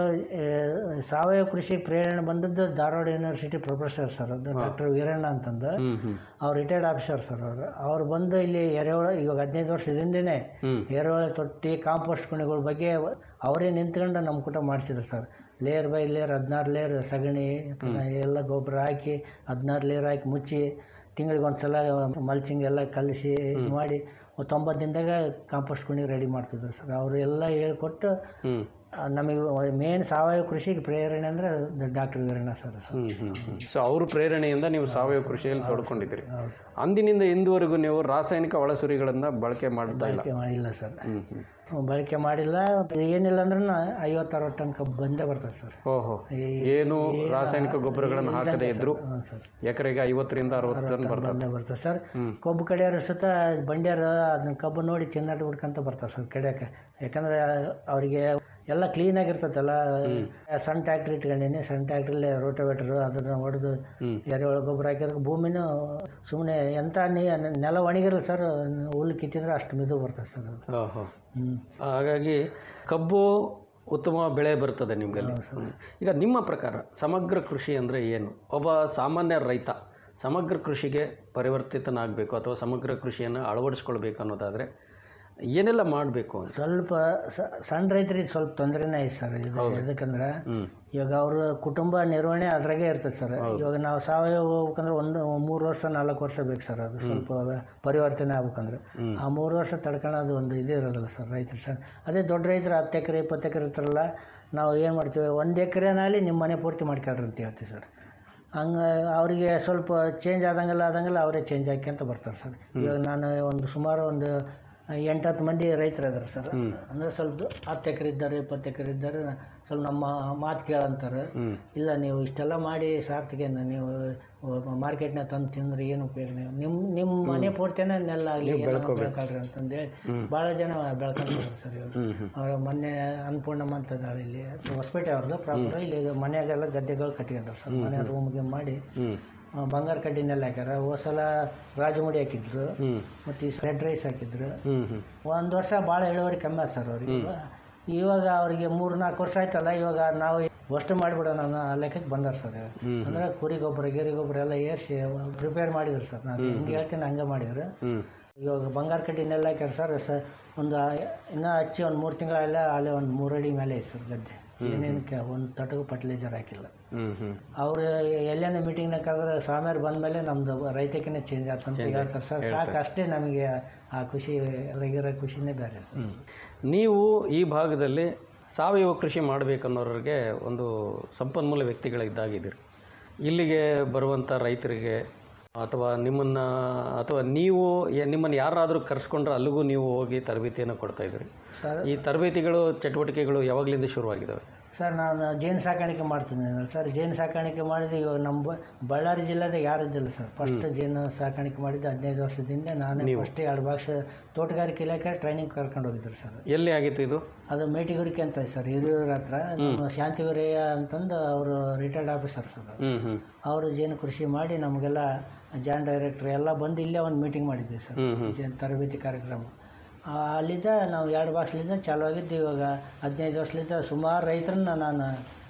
ಸಾವಯವ ಕೃಷಿ ಪ್ರೇರಣೆ ಬಂದದ್ದು ಧಾರವಾಡ ಯೂನಿವರ್ಸಿಟಿ ಪ್ರೊಫೆಸರ್ ಸರ್ ಅದು ಡಾಕ್ಟರ್ ವೀರಣ್ಣ ಅಂತಂದು ಹ್ಮ್ ಹ್ಮ್ ಅವ್ರು ರಿಟೈರ್ಡ್ ಆಫೀಸರ್ ಸರ್ ಅವರು ಅವ್ರು ಬಂದು ಇಲ್ಲಿ ಎರೆಹುಳ ಇವಾಗ ಹದಿನೈದು ವರ್ಷದ ಹಿಂದೆನೇ ಹ್ಮ್. ಎರೆಹುಳ ತೊಟ್ಟಿ ಕಾಂಪೋಸ್ಟ್ ಕುಣಿಗಳ ಬಗ್ಗೆ ಅವರೇ ನಿಂತ್ಕೊಂಡು ನಮ್ಮ ಕೂಟ ಮಾಡಿಸಿದ್ರು ಸರ್ ಲೇಯರ್ ಬೈ ಲೇಯರ್ ಹದಿನಾರು ಲೇಯರ್ ಸಗಣಿ ಎಲ್ಲ ಗೊಬ್ಬರ ಹಾಕಿ ಹದಿನಾರು ಲೇಯರ್ ಹಾಕಿ ಮುಚ್ಚಿ ತಿಂಗಳಿಗೆ ಒಂದು ಸಲ ಮಲ್ಚಿಂಗ್ ಎಲ್ಲ ಕಲಿಸಿ ಇದು ಮಾಡಿ ತೊಂಬತ್ತು ದಿನದಾಗ ಕಾಂಪೋಸ್ಟ್ ಕುಣಿ ರೆಡಿ ಮಾಡ್ತಿದ್ರು ಸರ್ ಅವರು ಎಲ್ಲ ಹೇಳ್ಕೊಟ್ಟು ಹ್ಮ್ ಆ, ನಮಗೆ ಮೇನ್ ಸಾವಯವ ಕೃಷಿಗೆ ಪ್ರೇರಣೆ ಅಂದರೆ ಡಾಕ್ಟರ್ ವೀರಣ್ಣ ಸರ್ ಹ್ಮ್ ಹ್ಮ್ ಹ್ಮ್ ಸೊ ಅವ್ರ ಪ್ರೇರಣೆಯಿಂದ ನೀವು ಸಾವಯವ ಕೃಷಿಯಲ್ಲಿ ತೊಡ್ಕೊಂಡಿದ್ದೀರಿ ಅಂದಿನಿಂದ ಇಂದುವರೆಗೂ ನೀವು ರಾಸಾಯನಿಕ ಒಳಸುರಿಗಳನ್ನ ಬಳಕೆ ಮಾಡ್ತಾ ಇಲ್ಲ ಬಳಕೆ ಮಾಡಿಲ್ಲ ಸರ್ ಹ್ಮ್ ಹ್ಮ್ ಬಳಕೆ ಮಾಡಿಲ್ಲ ಏನಿಲ್ಲ ಅಂದ್ರೂ ಐವತ್ತು ಅರವತ್ತು ಟನ್ ಕಬ್ಬು ಬಂದೇ ಬರ್ತದೆ ಸರ್ ಓಹೋ ಏನು ರಾಸಾಯನಿಕ ಗೊಬ್ಬರಗಳನ್ನು ಹಾಕದೇ ಇದ್ರು ಹ್ಞೂ ಸರ್ ಎಕರೆಗೆ ಐವತ್ತರಿಂದ ಅರವತ್ತು ಟನ್ ಬರ್ತದೆ ಬಂದೇ ಬರ್ತದೆ ಸರ್ ಕಬ್ಬು ಕಡಿಯೋರು ಸುತ್ತ ಬಂಡ್ಯಾರು ಅದನ್ನ ಕಬ್ಬು ನೋಡಿ ಚಿನ್ನಾಟ ಬಿಡ್ಕೊಂತ ಬರ್ತಾರೆ ಸರ್ ಕಡಿಯೋಕೆ ಯಾಕಂದ್ರೆ ಅವರಿಗೆ ಎಲ್ಲ ಕ್ಲೀನಾಗಿರ್ತೈತಲ್ಲ ಸಣ್ಣ ಟ್ಯಾಕ್ಟ್ರಿ ಇಟ್ಕೊಂಡೀನಿ ಸಣ್ಣ ಟ್ಯಾಕ್ಟ್ರಿಲಿ ರೋಟೋವೇಟ್ರು ಅದನ್ನು ಹೊಡೆದು ಎರೆಹುಳ ಗೊಬ್ಬರ ಹಾಕಿದ್ರೆ ಭೂಮಿನೂ ಸುಮ್ಮನೆ ಎಂಥ ನೀ ನೆಲ ಒಣಗಿರಲ್ಲ ಸರ್ ಹುಲ್ಲು ಕಿತ್ತಿದ್ರೆ ಅಷ್ಟು ಮಿದು ಬರ್ತದೆ ಸರ್ ಅದು ಓಹೋ ಹ್ಞೂ ಹಾಗಾಗಿ ಕಬ್ಬು ಉತ್ತಮ ಬೆಳೆ ಬರ್ತದೆ ನಿಮಗಲ್ಲಿ ಈಗ ನಿಮ್ಮ ಪ್ರಕಾರ ಸಮಗ್ರ ಕೃಷಿ ಅಂದರೆ ಏನು ಒಬ್ಬ ಸಾಮಾನ್ಯ ರೈತ ಸಮಗ್ರ ಕೃಷಿಗೆ ಪರಿವರ್ತಿತನಾಗಬೇಕು ಅಥವಾ ಸಮಗ್ರ ಕೃಷಿಯನ್ನು ಅಳವಡಿಸ್ಕೊಳ್ಬೇಕು ಅನ್ನೋದಾದರೆ ಏನೆಲ್ಲ ಮಾಡಬೇಕು ಅಂತ ಸ್ವಲ್ಪ ಸ- ಸಣ್ಣ ರೈತರಿಗೆ ಸ್ವಲ್ಪ ತೊಂದರೆನೇ ಐತೆ ಸರ್ ಇದು ಎದಕ್ಕಂದ್ರೆ ಹ್ಮ್. ಇವಾಗ ಅವ್ರ ಕುಟುಂಬ ನಿರ್ವಹಣೆ ಅದ್ರಾಗೆ ಇರ್ತದೆ ಸರ್ ಇವಾಗ ನಾವು ಸಾವಯವ ಹೋಗ್ಬೇಕಂದ್ರೆ ಒಂದು ಮೂರು ವರ್ಷ ನಾಲ್ಕು ವರ್ಷ ಬೇಕು ಸರ್ ಅದು ಸ್ವಲ್ಪ ಪರಿವರ್ತನೆ ಆಗ್ಬೇಕಂದ್ರೆ ಆ ಮೂರು ವರ್ಷ ತಡ್ಕೊಳ್ಳೋದು ಒಂದು ಇದು ಇರೋದಿಲ್ಲ ಸರ್ ರೈತರು ಸರ್ ಅದೇ ದೊಡ್ಡ ರೈತರು ಹತ್ತು ಎಕರೆ ಇಪ್ಪತ್ತು ಎಕರೆ ಇರ್ತಾರಲ್ಲ ನಾವು ಏನು ಮಾಡ್ತೀವಿ ಒಂದು ಎಕರೆನಲ್ಲಿ ನಿಮ್ಮ ಮನೆ ಪೂರ್ತಿ ಮಾಡ್ಕೊಳ್ರಿ ಅಂತ ಹೇಳ್ತೀವಿ ಸರ್ ಹಂಗೆ ಅವರಿಗೆ ಸ್ವಲ್ಪ ಚೇಂಜ್ ಆದಂಗೆಲ್ಲ ಆದಂಗೆಲ್ಲ ಅವರೇ ಚೇಂಜ್ ಹಾಕ್ಯಂತ ಬರ್ತಾರೆ ಸರ್ ಇವಾಗ ನಾನು ಒಂದು ಸುಮಾರು ಒಂದು ಎಂಟತ್ತು ಮಂದಿ ರೈತರು ಇದ್ದಾರೆ ಸರ್ ಅಂದರೆ ಸ್ವಲ್ಪ ಹತ್ತು ಎಕರೆ ಇದ್ದಾರೆ ಇಪ್ಪತ್ತು ಎಕರೆ ಇದ್ದಾರೆ ಸ್ವಲ್ಪ ನಮ್ಮ ಮಾತು ಕೇಳಂತಾರೆ ಇಲ್ಲ ನೀವು ಇಷ್ಟೆಲ್ಲ ಮಾಡಿ ಸಾರ್ಥಕ ನೀವು ಮಾರ್ಕೆಟ್ನಾಗ ತಂದು ತಿಂದ್ರೆ ಏನು ಉಪಯೋಗ ನೀವು ನಿಮ್ಮ ನಿಮ್ಮ ಮನೆ ಪೂರ್ತಿನೇ ನೆಲ್ಲ ಆಗಲಿ ಬೆಳ್ಕೊಳ್ರಿ ಅಂತಂದೇಳಿ ಭಾಳ ಜನ ಬೆಳ್ಕೊಂತಾರೆ ಸರ್ ಇವರು ಅವ್ರ ಮೊನ್ನೆ ಅನ್ನಪೂರ್ಣಮ್ಮ ಅಂತ ಇದ್ದಾಳೆ ಇಲ್ಲಿ ಹೊಸಪೇಟೆ ಅವ್ರದ್ದು ಪ್ರಾಪರ್ ಇಲ್ಲಿ ಮನೆಯಾಗೆಲ್ಲ ಗದ್ದೆಗಳು ಕಟ್ಕೊಂಡ್ರು ಸರ್ ಮನೆ ರೂಮ್ಗೆ ಮಾಡಿ ಆ, ಬಂಗಾರ ಕಡ್ಡಿನೆಲ್ಲ ಹಾಕ್ಯಾರ ಹೋದ ಸಲ ರಾಜಮುಡಿ ಹಾಕಿದ್ರು ಮತ್ತು ಈ ರೆಡ್ ರೈಸ್ ಹಾಕಿದ್ರು ಹ್ಮ್ ಹ್ಮ್ ಒಂದು ವರ್ಷ ಭಾಳ ಇಳುವರಿ ಕಮ್ಮಿ ಆಯ್ತು ಸರ್ ಅವ್ರಿಗೆ ಇವಾಗ ಅವ್ರಿಗೆ ಮೂರು ನಾಲ್ಕು ವರ್ಷ ಆಯ್ತಲ್ಲ ಇವಾಗ ನಾವು ಅಷ್ಟು ಮಾಡಿಬಿಡೋಣ ಅನ್ನೋ ಲೆಕ್ಕಕ್ಕೆ ಬಂದಾರ ಸರ್ ಅಂದ್ರೆ ಕುರಿ ಗೊಬ್ಬರ ಗಿರಿ ಗೊಬ್ಬರ ಎಲ್ಲ ಏರಿಸಿ ಪ್ರಿಪೇರ್ ಮಾಡಿದ್ರು ಸರ್ ನಾನು ಹೆಂಗೆ ಹೇಳ್ತೀನಿ ಹಂಗೆ ಮಾಡಿದ್ರು ಹ್ಮ್ ಇವಾಗ ಬಂಗಾರ ಕಡ್ಡಿನೆಲ್ಲ ಹಾಕ್ಯಾರ ಸರ್ ಸ ಒಂದು ಇನ್ನೂ ಹಚ್ಚಿ ಒಂದು ಮೂರು ತಿಂಗಳಲ್ಲ ಅಲ್ಲೇ ಒಂದು ಮೂರು ಅಡಿ ಮೇಲೆ ಐತೆ ಸರ್ ಗದ್ದೆ ಏನೇನಕ್ಕೆ ಒಂದು ತಟಗೂ ಫರ್ಟಿಲೈಸರ್ ಹಾಕಿಲ್ಲ ಹ್ಮ್ ಹ್ಮ್ ಅವ್ರು ಎಲ್ಲೇನ ಮೀಟಿಂಗ್ನಾಗ ಕರೆದ್ರೆ ಸ್ವಾಮಿಯವ್ರು ಬಂದಮೇಲೆ ನಮ್ಮದು ರೈತಕ್ಕಿನೇ ಚೇಂಜ್ ಆಗ್ತಂತ ಹೇಳ್ತಾರೆ ಸರ್ ಸಾಕು ಅಷ್ಟೇ ನಮಗೆ ಆ ಖುಷಿ ಅದ್ರಾಗಿರೋ ಖುಷಿನೇ ಬೇರೆ ಸರ್ ಹ್ಮ್. ನೀವು ಈ ಭಾಗದಲ್ಲಿ ಸಾವಯವ ಕೃಷಿ ಮಾಡಬೇಕನ್ನೋರಿಗೆ ಒಂದು ಸಂಪನ್ಮೂಲ ವ್ಯಕ್ತಿಗಳಿದ್ದಾಗಿದ್ದೀರಿ ಇಲ್ಲಿಗೆ ಬರುವಂಥ ರೈತರಿಗೆ ಅಥವಾ ನಿಮ್ಮನ್ನು ಅಥವಾ ನೀವು ಯ- ನಿಮ್ಮನ್ನು ಯಾರಾದರೂ ಕರೆಸ್ಕೊಂಡ್ರೆ ಅಲ್ಲಿಗೂ ನೀವು ಹೋಗಿ ತರಬೇತಿಯನ್ನು ಕೊಡ್ತಾ ಇದ್ದೀರಿ ಸರ್ ಈ ತರಬೇತಿಗಳು ಚಟುವಟಿಕೆಗಳು ಯಾವಾಗಲಿಂದ ಶುರುವಾಗಿದ್ದಾವೆ ಸರ್ ನಾನು ಜೇನು ಸಾಕಾಣಿಕೆ ಮಾಡ್ತೀನಿ ಸರ್ ಜೇನು ಸಾಕಾಣಿಕೆ ಮಾಡಿದ್ದು ಇವಾಗ ನಮ್ಮ ಬ- ಬಳ್ಳಾರಿ ಜಿಲ್ಲೆದಾಗ ಯಾರು ಇದ್ದಿಲ್ಲ ಸರ್ ಫಸ್ಟ್ ಜೇನು ಸಾಕಾಣಿಕೆ ಮಾಡಿದ್ದು ಹದಿನೈದು ವರ್ಷದಿಂದ ನಾನು ಫಸ್ಟ್ ಎರಡು ಭಾಷೆ ತೋಟಗಾರಿಕೆ ಇಲಾಖೆ ಟ್ರೈನಿಂಗ್ ಕರ್ಕೊಂಡು ಹೋಗಿದ್ರು ಸರ್ ಎಲ್ಲಿ ಆಗಿತ್ತು ಇದು ಅದು ಮೇಟಿಗುರಿಕೆ ಅಂತ ಐತೆ ಸರ್ ಹಿರಿಯೂರ ಹತ್ರ ನಮ್ಮ ಶಾಂತಿವೀರಯ್ಯ ಅಂತಂದು ಅವರು ರಿಟೈರ್ಡ್ ಆಫೀಸರ್ ಸರ್ ಹ್ಞೂ ಹ್ಞೂ ಅವರು ಜೇನು ಕೃಷಿ ಮಾಡಿ ನಮಗೆಲ್ಲ ಜಾಯಿಂಟ್ ಡೈರೆಕ್ಟರ್ ಎಲ್ಲ ಬಂದು ಇಲ್ಲೇ ಒಂದು ಮೀಟಿಂಗ್ ಮಾಡಿದ್ವಿ ಸರ್ ಜೇನು ತರಬೇತಿ ಕಾರ್ಯಕ್ರಮ ಆ, ಅಲ್ಲಿದ್ದ ನಾವು ಎರಡು ಭಾಷೆಲಿಂದ ಚಾಲು ಆಗಿದ್ದು ಇವಾಗ ಹದಿನೈದು ವರ್ಷಲಿಂದ ಸುಮಾರು ರೈತರನ್ನ ನಾನು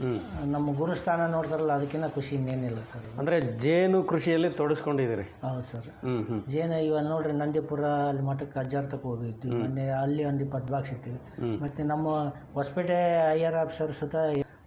ನಮ್ಮ ಗುರುಸ್ಥಾನ ನೋಡ್ತಾರಲ್ಲ ಅದಕ್ಕಿಂತ ಖುಷಿ ಇನ್ನೇನಿಲ್ಲ ಸರ್ ಅಂದರೆ ಜೇನು ಕೃಷಿಯಲ್ಲಿ ತೊಡಸ್ಕೊಂಡಿದ್ದೀರಿ ಹೌದು ಸರ್ ಹ್ಞೂ ಹ್ಞೂ ಜೇನು ಇವಾಗ ನೋಡ್ರಿ ನಂದಿಪುರ ಅಲ್ಲಿ ಮಠಕ್ಕೆ ಅಜ್ಜಾರ್ ತಕ ಹೋಗಿದ್ವಿ ಮೊನ್ನೆ ಅಲ್ಲಿ ಒಂದು ಇಪ್ಪತ್ತು ಬಾಕ್ಸ್ ಇಟ್ಟಿವಿ ಮತ್ತು ನಮ್ಮ ಹೊಸಪೇಟೆ ಐ ಆರ್ ಆಫೀಸರ್ ಸುತ್ತ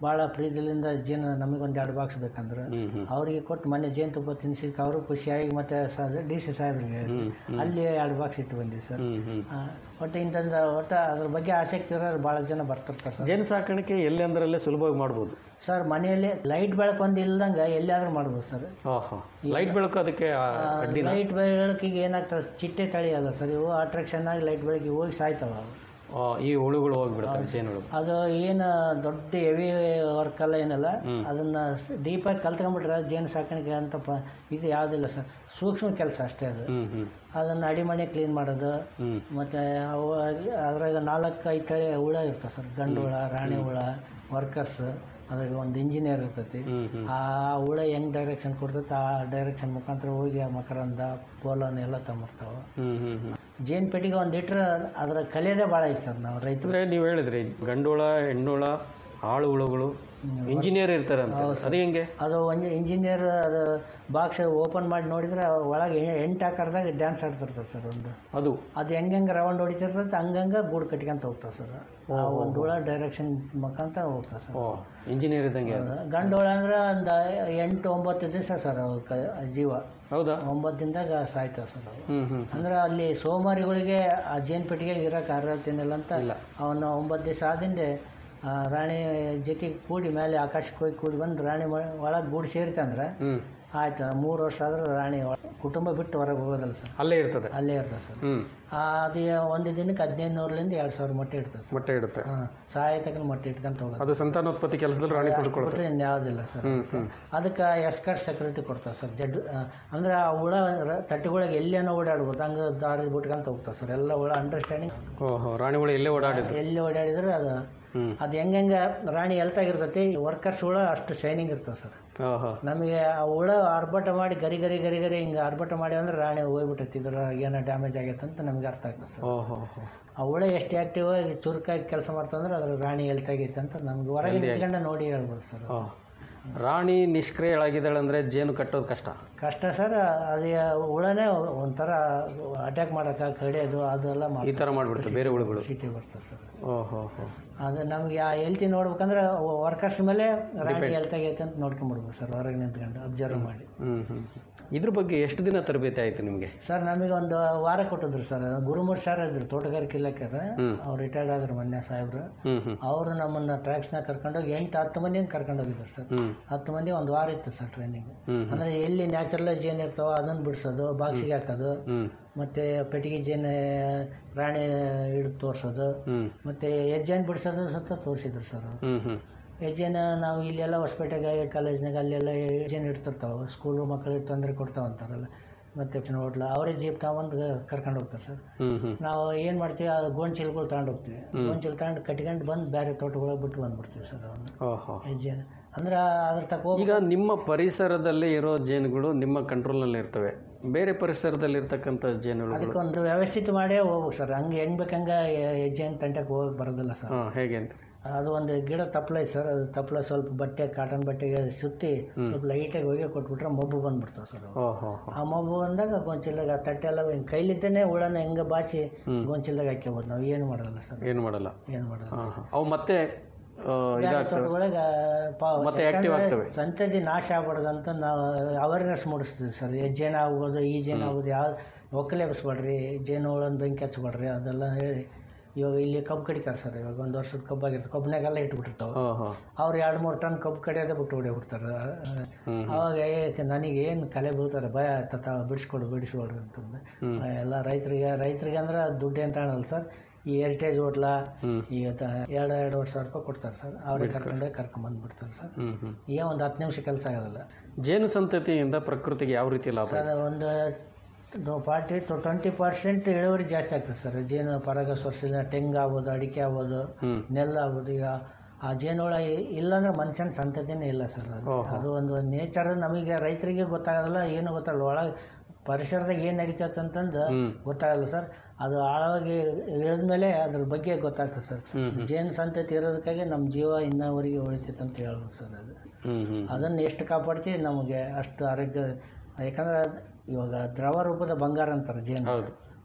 ಭಾಳ ಪ್ರೀತಿಲಿಂದ ಜೇನು ನಮಗೊಂದು ಎರಡು ಬಾಕ್ಸ್ ಬೇಕಂದ್ರೆ ಅವ್ರಿಗೆ ಕೊಟ್ಟು ಮನೆ ಜೇನುತುಪ್ಪ ತಿನ್ಸಿದ್ದಕ್ಕೆ ಅವರು ಖುಷಿಯಾಗಿ ಮತ್ತೆ ಡಿ ಸಿ ಸಾಹೇಬ್ರಿಗೆ ಅಲ್ಲಿ ಎರಡು ಬಾಕ್ಸ್ ಇಟ್ಟು ಬಂದಿವಿ ಸರ್ ಆ, ಒಟ್ಟು ಇಂಥದ್ದು ಒಟ್ಟು ಅದ್ರ ಬಗ್ಗೆ ಆಸಕ್ತಿ ಇರೋರು ಭಾಳ ಜನ ಬರ್ತಿರ್ತಾರೆ ಸರ್ ಜೇನು ಸಾಕಾಣಿಕೆ ಎಲ್ಲಿ ಅಂದ್ರಲ್ಲೇ ಸುಲಭವಾಗಿ ಮಾಡ್ಬೋದು ಸರ್ ಮನೆಯಲ್ಲಿ ಲೈಟ್ ಬೆಳಕು ಒಂದು ಇಲ್ದಂಗೆ ಎಲ್ಲಿಯಾದ್ರೂ ಮಾಡ್ಬೋದು ಸರ್ ಓಹೋ ಲೈಟ್ ಬೆಳಕು ಅದಕ್ಕೆ ಆ, ಅಡ್ಡಿನ ಲೈಟ್ ಬೆಳಕಿಗೆ ಏನಾಗ್ತದೆ ಚಿಟ್ಟೆ ತಳಿ ಅಲ್ಲ ಸರ್ ಇವು ಅಟ್ರಾಕ್ಷನ್ ಆಗಿ ಲೈಟ್ ಬೆಳಕಿಗೆ ಹೋಗಿ ಸಾಯ್ತಾವ ಅವು ಆ, ಈ ಹುಳುಗಳು ಹೋಗ್ಬಿಡ್ತವೆ ಜೇನುಗಳು ಅದು ಏನು ದೊಡ್ಡ ಹೆವಿ ವರ್ಕ್ ಅಲ್ಲ ಏನಲ್ಲ ಅದನ್ನ ಡೀಪಾಗಿ ಕಲ್ತ್ಕೊಂಡ್ಬಿಟ್ರೆ ಜೇನು ಸಾಕಾಣಿಕೆ ಅಂತ ಪ ಇದು ಯಾವುದಿಲ್ಲ ಸರ್ ಸೂಕ್ಷ್ಮ ಕೆಲಸ ಅಷ್ಟೇ ಅದು ಹ್ಮ್ ಹ್ಮ್ ಅದನ್ನು ಅಡಿಮಣೆ ಕ್ಲೀನ್ ಮಾಡೋದು ಹ್ಮ್ ಮತ್ತು ಅವು ಅದ್ರಾಗ ನಾಲ್ಕು ಐದು ತಳಿ ಹುಳ ಇರ್ತವೆ ಸರ್ ಗಂಡು ಹುಳ ರಾಣಿ ಹುಳ ವರ್ಕರ್ಸ್ ಅದ್ರಾಗ ಒಂದು ಇಂಜಿನಿಯರ್ ಇರ್ತೈತಿ ಹ್ಮ್ ಹ್ಮ್ ಆ ಹುಳ ಹೆಂಗ್ ಡೈರೆಕ್ಷನ್ ಕೊಡ್ತೈತೆ ಆ ಡೈರೆಕ್ಷನ್ ಮುಖಾಂತರ ಹೋಗಿ ಆ ಮಕರಂದ ಪೋಲನ್ ಎಲ್ಲ ತಂಬಿರ್ತಾವೆ ಹ್ಮ್ ಹ್ಮ್ ಹ್ಮ್ ಜೇನು ಪೆಟ್ಟಿಗೆ ಒಂದು ಇಟ್ರೆ ಅದರ ಕಲಿಯೋದೇ ಭಾಳ ಐತೆ ಸರ್ ನಾವು ರೈತರು ಅಂದ್ರೆ ನೀವು ಹೇಳಿದ್ರಿ ಗಂಡುಳ ಹೆಣ್ಣುಳ ಆಳು ಹುಳುಗಳು ಇಂಜಿನಿಯರ್ ಇರ್ತಾರೆ ಅಂತ ಅದು ಹೆಂಗೆ ಅದು ಒಂದು ಇಂಜಿನಿಯರ್ ಅದು ಬಾಕ್ಸ್ ಓಪನ್ ಮಾಡಿ ನೋಡಿದ್ರೆ ಒಳಗೆ ಎಂಟು ಆಕಾರದಾಗ ಡ್ಯಾನ್ಸ್ ಆಡ್ತಿರ್ತಾರೆ ಸರ್ ಒಂದು ಅದು ಅದು ಹೆಂಗೆ ರೌಂಡ್ ಹೊಡಿತಿರ್ತೈತೆ ಹಂಗಂಗೆ ಗೂಡು ಕಟ್ಕೊಂತ ಹೋಗ್ತಾವೆ ಸರ್ ಆ ಒಂದು ಹುಳ ಡೈರೆಕ್ಷನ್ ಮುಖಾಂತರ ಹೋಗ್ತಾವೆ ಸರ್ ಓ ಇಂಜಿನಿಯರ್ ಇದ್ದಂಗೆ ಅದು. ಗಂಡು ಹುಳ ಅಂದ್ರೆ ಒಂದು ಎಂಟು ಒಂಬತ್ತು ದಿವಸ ಸರ್ ಅವು ಕ ಜೀವ ಹೌದಾ ಒಂಬತ್ತು ದಿನದಾಗ ಸಾಯ್ತಾವೆ ಸರ್ ಅವು ಹ್ಮ್ ಹ್ಮ್ ಅಂದ್ರೆ ಅಲ್ಲಿ ಸೋಮಾರಿಗಳಿಗೆ ಆ ಜೇನು ಪೆಟ್ಟಿಗೆ ಇರೋಕೆ ಅರ್ಹತೆ ಏನಿಲ್ಲ ಅಂತ ಅವನು ಒಂಬತ್ತು ದಿವಸ ಆದಿಂದೆ ಆ ರಾಣಿ ಜೊತೆಗೆ ಕೂಡಿ ಮೇಲೆ ಆಕಾಶಕ್ಕೆ ಹೋಗಿ ಕೂಡಿ ಬಂದು ರಾಣಿ ಒಳಗೆ ಗೂಡು ಸೇರಿತಂದ್ರೆ ಹ್ಮ್ ಆಯ್ತು ಮೂರು ವರ್ಷ ಆದ್ರೆ ರಾಣಿ ಒಳ- ಕುಟುಂಬ ಬಿಟ್ಟು ಹೊರಗೆ ಹೋಗೋದಲ್ಲ ಸರ್ ಅಲ್ಲೇ ಇರ್ತದೆ ಅಲ್ಲೇ ಇರ್ತದೆ ಸರ್ ಹ್ಮ್ ಆ, ಅದು ಒಂದು ದಿನಕ್ಕೆ ಹದಿನೈದು ನೂರಲಿಂದ ಎರಡು ಸಾವಿರ ಮೊಟ್ಟೆ ಇಡ್ತದೆ ಸರ್ ಮೊಟ್ಟೆ ಇಡುತ್ತೆ ಹಾಂ ಸಹಾಯ ತಗೊಂಡು ಮೊಟ್ಟೆ ಇಟ್ಕೊಂತ ಹೋಗೋದು ಅದು ಸಂತಾನೋತ್ಪತ್ತಿ ಕೆಲಸದಲ್ಲಿ ರಾಣಿ ತೊಡ್ಕೊಳುತ್ತೆ ಬಿಟ್ರೆ ಇನ್ಯಾವುದಿಲ್ಲ ಸರ್ ಹ್ಮ್ ಹ್ಮ್ ಅದಕ್ಕೆ ಎಸ್ಕರ್ಟ್ ಸೆಕ್ಯೂರಿಟಿ ಕೊಡ್ತಾರೆ ಸರ್ ಜಡ್ ಆ, ಅಂದ್ರೆ ಆ ಹುಳ ರ- ತಟ್ಟೆಗಳಿಗೆ ಎಲ್ಲೇನೋ ಓಡಾಡ್ಬೋದು ಹಂಗೆ ದಾರಿ ಬಿಟ್ಕೊಂತ ಹೋಗ್ತಾವೆ ಸರ್ ಎಲ್ಲ ಹುಳ ಅಂಡರ್ಸ್ಟ್ಯಾಂಡಿಂಗ್ ಓಹೋ ರಾಣಿ ಹುಳು ಎಲ್ಲೇ ಓಡಾಡಿದ್ದು ಎಲ್ಲಿ ಓಡಾಡಿದ್ರೆ ಅದು ಹ್ಮ್ ಅದು ಹೆಂಗೆ ರಾಣಿ ಎಲ್ತಾಗಿರ್ತೈತಿ ವರ್ಕರ್ಸ್ ಹುಳ ಅಷ್ಟು ಶೈನಿಂಗ್ ಇರ್ತವೆ ಸರ್ ಓಹೋ ನಮಗೆ ಆ ಹುಳ ಆರ್ಭಟ ಮಾಡಿ ಗರಿ ಗರಿ ಗರಿ ಗರಿ ಹಿಂಗೆ ಆರ್ಭಟ ಮಾಡಿ ಅಂದ್ರೆ ರಾಣಿ ಹೋಗ್ಬಿಟ್ಟೈತಿ ಇದ್ರ ಏನೋ ಡ್ಯಾಮೇಜ್ ಆಗೈತೆ ಅಂತ ನಮ್ಗೆ ಅರ್ಥ ಆಗ್ತದೆ ಸರ್ ಓಹೋ ಹೋ ಆ ಹುಳ ಎಷ್ಟು ಆಕ್ಟಿವ್ ಆಗಿ ಚುರುಕಾಗಿ ಕೆಲಸ ಮಾಡ್ತಂದ್ರೆ ಅದ್ರ ರಾಣಿ ಎಲ್ತಾಗೈತೆ ಅಂತ ನಮ್ಗೆ ಹೊರಗೆ ನಿಂತ್ಕೊಂಡು ನೋಡಿ ಹೇಳ್ಬೋದು ಸರ್ ಓ. ರಾಣಿ ನಿಷ್ಕ್ರಿಯಳಾಗಿದ್ದಾಳೆ ಅಂದ್ರೆ ಜೇನು ಕಟ್ಟೋದು ಕಷ್ಟ ಕಷ್ಟ ಸರ್ ಅದು ಹುಳನೇ ಒಂಥರ ಅಟ್ಯಾಕ್ ಮಾಡೋಕೆ ಕಡಿಯೋದು ಅದೆಲ್ಲ ಈ ತರ ಮಾಡ್ಬಿಡ್ತವೆ ಬೇರೆ ಹುಳುಗಳು ಸಿಟಿ ಬರ್ತದೆ ಸರ್ ಓಹೋ ಹೋ ಅದು ನಮ್ಗೆ ಆ ಹೆಲ್ತಿ ನೋಡ್ಬೇಕಂದ್ರೆ ವರ್ಕರ್ಸ್ ಮೇಲೆ ರಾಣಿ ಎಲ್ತಾಗೈತೆ ಅಂತ ನೋಡ್ಕೊಂಡ್ಬಿಡ್ಬೇಕು ಸರ್ ಹೊರಗೆ ನಿಂತ್ಕೊಂಡು ಅಬ್ಸರ್ವ್ ಮಾಡಿ ಹ್ಮ್ ಹ್ಮ್ ಇದ್ರ ಬಗ್ಗೆ ಎಷ್ಟು ದಿನ ತರಬೇತಿ ಆಯ್ತು ನಿಮಗೆ ಸರ್ ನಮಗೆ ಒಂದು ವಾರ ಕೊಟ್ಟಿದ್ರು ಸರ್ ಗುರುಮೂರ್ ಸರ್ ಇದ್ರು ತೋಟಗಾರಿಕೆ ಇಲಾಖೆರ ಹ್ಮ್. ಅವ್ರು ರಿಟೈರ್ಡ್ ಆದ್ರು ಮೊನ್ನೆ ಸಾಹೇಬ್ರು ಹ್ಮ್ ಹ್ಮ್ ಅವರು ನಮ್ಮನ್ನ ಟ್ರ್ಯಾಕ್ಸ್ನ ಕರ್ಕೊಂಡೋಗಿ ಎಂಟು ಹತ್ತು ಮಂದಿನ ಕರ್ಕೊಂಡೋಗಿದ್ರು ಸರ್ ಹ್ಮ್ ಹತ್ತು ಮಂದಿ ಒಂದು ವಾರ ಇತ್ತು ಸರ್ ಟ್ರೈನಿಂಗ್ ಹ್ಮ್ ಅಂದ್ರೆ ಎಲ್ಲಿ ನ್ಯಾಚುರಲ್ ಜೇನ್ ಇರ್ತಾವ ಅದನ್ನ ಬಿಡಿಸೋದು ಬಾಕ್ಸಿಗೆ ಹಾಕೋದು ಹ್ಮ್ ಮತ್ತೆ ಪೆಟ್ಟಿಗೆ ಜೇನು ರಾಣಿ ಹಿಡಿದು ತೋರಿಸೋದು ಹ್ಮ್ ಮತ್ತೆ ಹೆಜ್ಜೆನ್ ಬಿಡಿಸೋದು ಸತ ತೋರಿಸಿದ್ರು ಸರ್ ಅವ್ರು. ಹ್ಮ್ ಹ್ಮ್ ಹೆಜ್ಜೆನ ನಾವು ಇಲ್ಲೆಲ್ಲ ಹೊಸಪೇಟೆಗೆ ಕಾಲೇಜ್ನಾಗ ಅಲ್ಲೆಲ್ಲ ಹೆಜ್ಜೆನ್ ಇಡ್ತಿರ್ತಾವೆ ಸ್ಕೂಲು ಮಕ್ಕಳಿಗೆ ತೊಂದರೆ ಕೊಡ್ತಾವ ಅಂತಾರಲ್ಲ ಮತ್ತೆ ಹೋಟ್ಲ ಅವರೇ ಜೀಪ್ ತಗೊಂಡು ಕರ್ಕೊಂಡು ಹೋಗ್ತಾರೆ ಸರ್ ಹ್ಮ್ ಹ್ಮ್ ನಾವು ಏನು ಮಾಡ್ತೀವಿ ಆ ಗೋಂಚೀಲಗಳು ತಗೊಂಡು ಹೋಗ್ತೀವಿ ಗೋಂಚೀಲ ತಗೊಂಡು ಕಟ್ಕೊಂಡು ಬಂದು ಬೇರೆ ತೋಟಗಳಿಗೆ ಬಿಟ್ಟು ಬಂದ್ಬಿಡ್ತೀವಿ ಸರ್ ಅವನ್ನ ಓಹೋ ಹೆಜ್ಜೆನ ಅಂದ್ರೆ ಅದ್ರ ತಕ್ಕ ಹೋಗಿ ಈಗ ನಿಮ್ಮ ಪರಿಸರದಲ್ಲಿ ಇರೋ ಜೇನುಗಳು ನಿಮ್ಮ ಕಂಟ್ರೋಲ್ನಲ್ಲಿ ಇರ್ತವೆ ಬೇರೆ ಪರಿಸರದಲ್ಲಿ ಇರ್ತಕ್ಕಂಥ ಜೇನುಗಳು ಅದಕ್ಕೊಂದು ವ್ಯವಸ್ಥಿತ ಮಾಡೇ ಹೋಗ್ಬೇಕು ಸರ್ ಹಂಗೆ ಹೆಂಗೆ ಬೇಕಂಗೆ ಹೆಜ್ಜೆನ ತಂಟಕ್ಕೆ ಹೋಗಕ್ಕೆ ಬರೋದಿಲ್ಲ ಸರ್ ಹಾಂ ಹೇಗೆ ಅಂತ ಅದು ಒಂದು ಗಿಡ ತಪ್ಪಲ ಐತೆ ಸರ್ ಅದು ತಪ್ಪಲ ಸ್ವಲ್ಪ ಬಟ್ಟೆ ಕಾಟನ್ ಬಟ್ಟೆಗೆ ಸುತ್ತಿ ಸ್ವಲ್ಪ ಲೈಟಾಗಿ ಹೋಗಿ ಕೊಟ್ಬಿಟ್ರೆ ಮಬ್ಬು ಬಂದ್ಬಿಡ್ತಾವೆ ಸರ್ ಅವು. ಓಹೋ ಆ ಮಬ್ಬು ಬಂದಾಗ ಗೊಂಚಿಲ್ದಾಗ ಆ ತಟ್ಟೆ ಎಲ್ಲ ಹಿಂಗೆ ಕೈಲಿದ್ದೇನೆ ಹುಳನ ಹೆಂಗೆ ಬಾಚಿ ಗೊಂಚಿಲ್ದಾಗ ಹಾಕ್ಯಬೋದು ನಾವು ಏನು ಮಾಡೋಲ್ಲ ಸರ್ ಏನು ಮಾಡಲ್ಲ ಏನು ಮಾಡೋಲ್ಲ ಹಾಂ ಹಾಂ ಅವು ಮತ್ತೆ ಆ, ಬೇರೆ ಇದಾಗ್ತವೆ ತೋಟಗಳಿಗೆ ಪಾ- ಮತ್ತೆ active ಯಾಕಂದ್ರೆ ಆಗ್ತವೆ. ಸಂತತಿ ನಾಶ ಆಗ್ಬಾರ್ದು ಅಂತ ನಾವು ಅವೇರ್ನೆಸ್ ಮೂಡಿಸ್ತೀವಿ ಸರ್ ಹೆಜ್ಜೇನ ಆಗ್ಬೋದು ಈ ಜೇನು ಆಗ್ಬೋದು ಯಾವ ಒಕ್ಕಲೆ ಎಬ್ಸ್ಬೇಡ್ರಿ ಜೇನು ಹುಳನ ಬೆಂಕಿ ಹಚ್ಬೇಡ್ರಿ ಅದೆಲ್ಲ ಹೇಳಿ ಇವಾಗ ಇಲ್ಲಿ ಕಬ್ಬು ಕಡಿತಾರೆ ಸರ್ ಇವಾಗ ಒಂದು ವರ್ಷದ ಕಬ್ಬಾಗಿರ್ತದೆ ಕಬ್ಬನಾಗೆಲ್ಲ ಇಟ್ಬಿಟ್ಟಿರ್ತಾವೆ ಓಹೋ ಅವ್ರು ಎರಡು ಮೂರು ಟನ್ ಕಬ್ಬು ಕಡಿಯೋದೇ ಬಿಟ್ಟು ಹೊಡಿಬಿಡ್ತಾರೆ ಅವಾಗ ಏ ನನಗೆ ಏನು ಕಲೆ ಬೀಳ್ತಾರೆ ಭಯ ತತ ಬಿಡಿಸ್ಕೊಡು ಬಿಡಿಸ್ಕೊಡ್ರಿ ಅಂತಂದು ಎಲ್ಲ ರೈತರಿಗೆ ರೈತರಿಗೆ ಅಂದ್ರೆ ದುಡ್ಡು ಅಂತ ಕಾಣಲ್ಲ ಸರ್ ಈ ಹೆರಿಟೇಜ್ ಹೋಟ್ಲ ಈ ತ- ಎರಡು ಎರಡೂವರೆ ಸಾವಿರ ರೂಪಾಯಿ ಕೊಡ್ತಾರೆ ಸರ್ ಅವ್ರಿಗೆ ಕರ್ಕೊಂಡೋಗಿ ಕರ್ಕೊಂಬಂದ್ಬಿಡ್ತಾರೆ ಸರ್ ಹ್ಮ್ ಹ್ಮ್ ಏನ್ ಒಂದು ಹತ್ತು ನಿಮಿಷ ಕೆಲಸ ಆಗೋದಿಲ್ಲ ಜೇನು ಸಂತತಿಯಿಂದ ಪ್ರಕೃತಿಗೆ ಯಾವ ರೀತಿ ಲಾಭ ಸರ್ ಒಂದು ಫಾರ್ಟಿ ಟು ಟ್ವೆಂಟಿ ಪರ್ಸೆಂಟ್ ಇಳುವರಿ ಜಾಸ್ತಿ ಆಗ್ತದೆ ಸರ್ ಜೇನು ಪರಾಗಸ್ಪರ್ಶದಿಂದ ತೆಂಗು ಆಗ್ಬೋದು ಅಡಿಕೆ ಆಗ್ಬೋದು ಹ್ಮ್. ನೆಲ್ಲು ಆಗ್ಬೋದು ಈಗ ಆ ಜೇನುಹುಳ ಇ- ಇಲ್ಲಾಂದ್ರೆ ಮನುಷ್ಯನ ಸಂತತಿನೇ ಇಲ್ಲ ಸರ್ ಅದು ಓಹೋ. ಅದು ಒಂದು ನೇಚರ್ ನಮಗೆ ರೈತರಿಗೆ ಗೊತ್ತಾಗೋದಿಲ್ಲ ಏನು ಗೊತ್ತಾಗಲ್ಲ ಒಳಗೆ ಪರಿಸರದಾಗ ಏನು ನಡೀತೈತೆ ಅಂತಂದು ಹ್ಮ್. ಗೊತ್ತಾಗಲ್ಲ ಸರ್ ಅದು ಆಳವಾಗಿ ಇಳಿದ್ಮೇಲೆ ಅದ್ರ ಬಗ್ಗೆ ಗೊತ್ತಾಗ್ತದೆ ಸರ್ ಹ್ಮ್ ಹ್ಮ್ ಜೇನು ಸಂತತಿ ಇರೋದಕ್ಕಾಗಿ ನಮ್ಮ ಜೀವ ಇನ್ನವರೆಗೆ ಉಳಿತೈತೆ ಅಂತ ಹೇಳ್ಬೋದು ಸರ್ ಅದು ಹ್ಮ್ ಹ್ಮ್ ಅದನ್ನು ಎಷ್ಟು ಕಾಪಾಡ್ತೀವಿ ನಮಗೆ ಅಷ್ಟು ಆರೋಗ್ಯ ಯಾಕಂದ್ರೆ ಅದ್ ಇವಾಗ ದ್ರವ ರೂಪದ ಬಂಗಾರ ಅಂತಾರೆ ಜೇನು ಹೌದು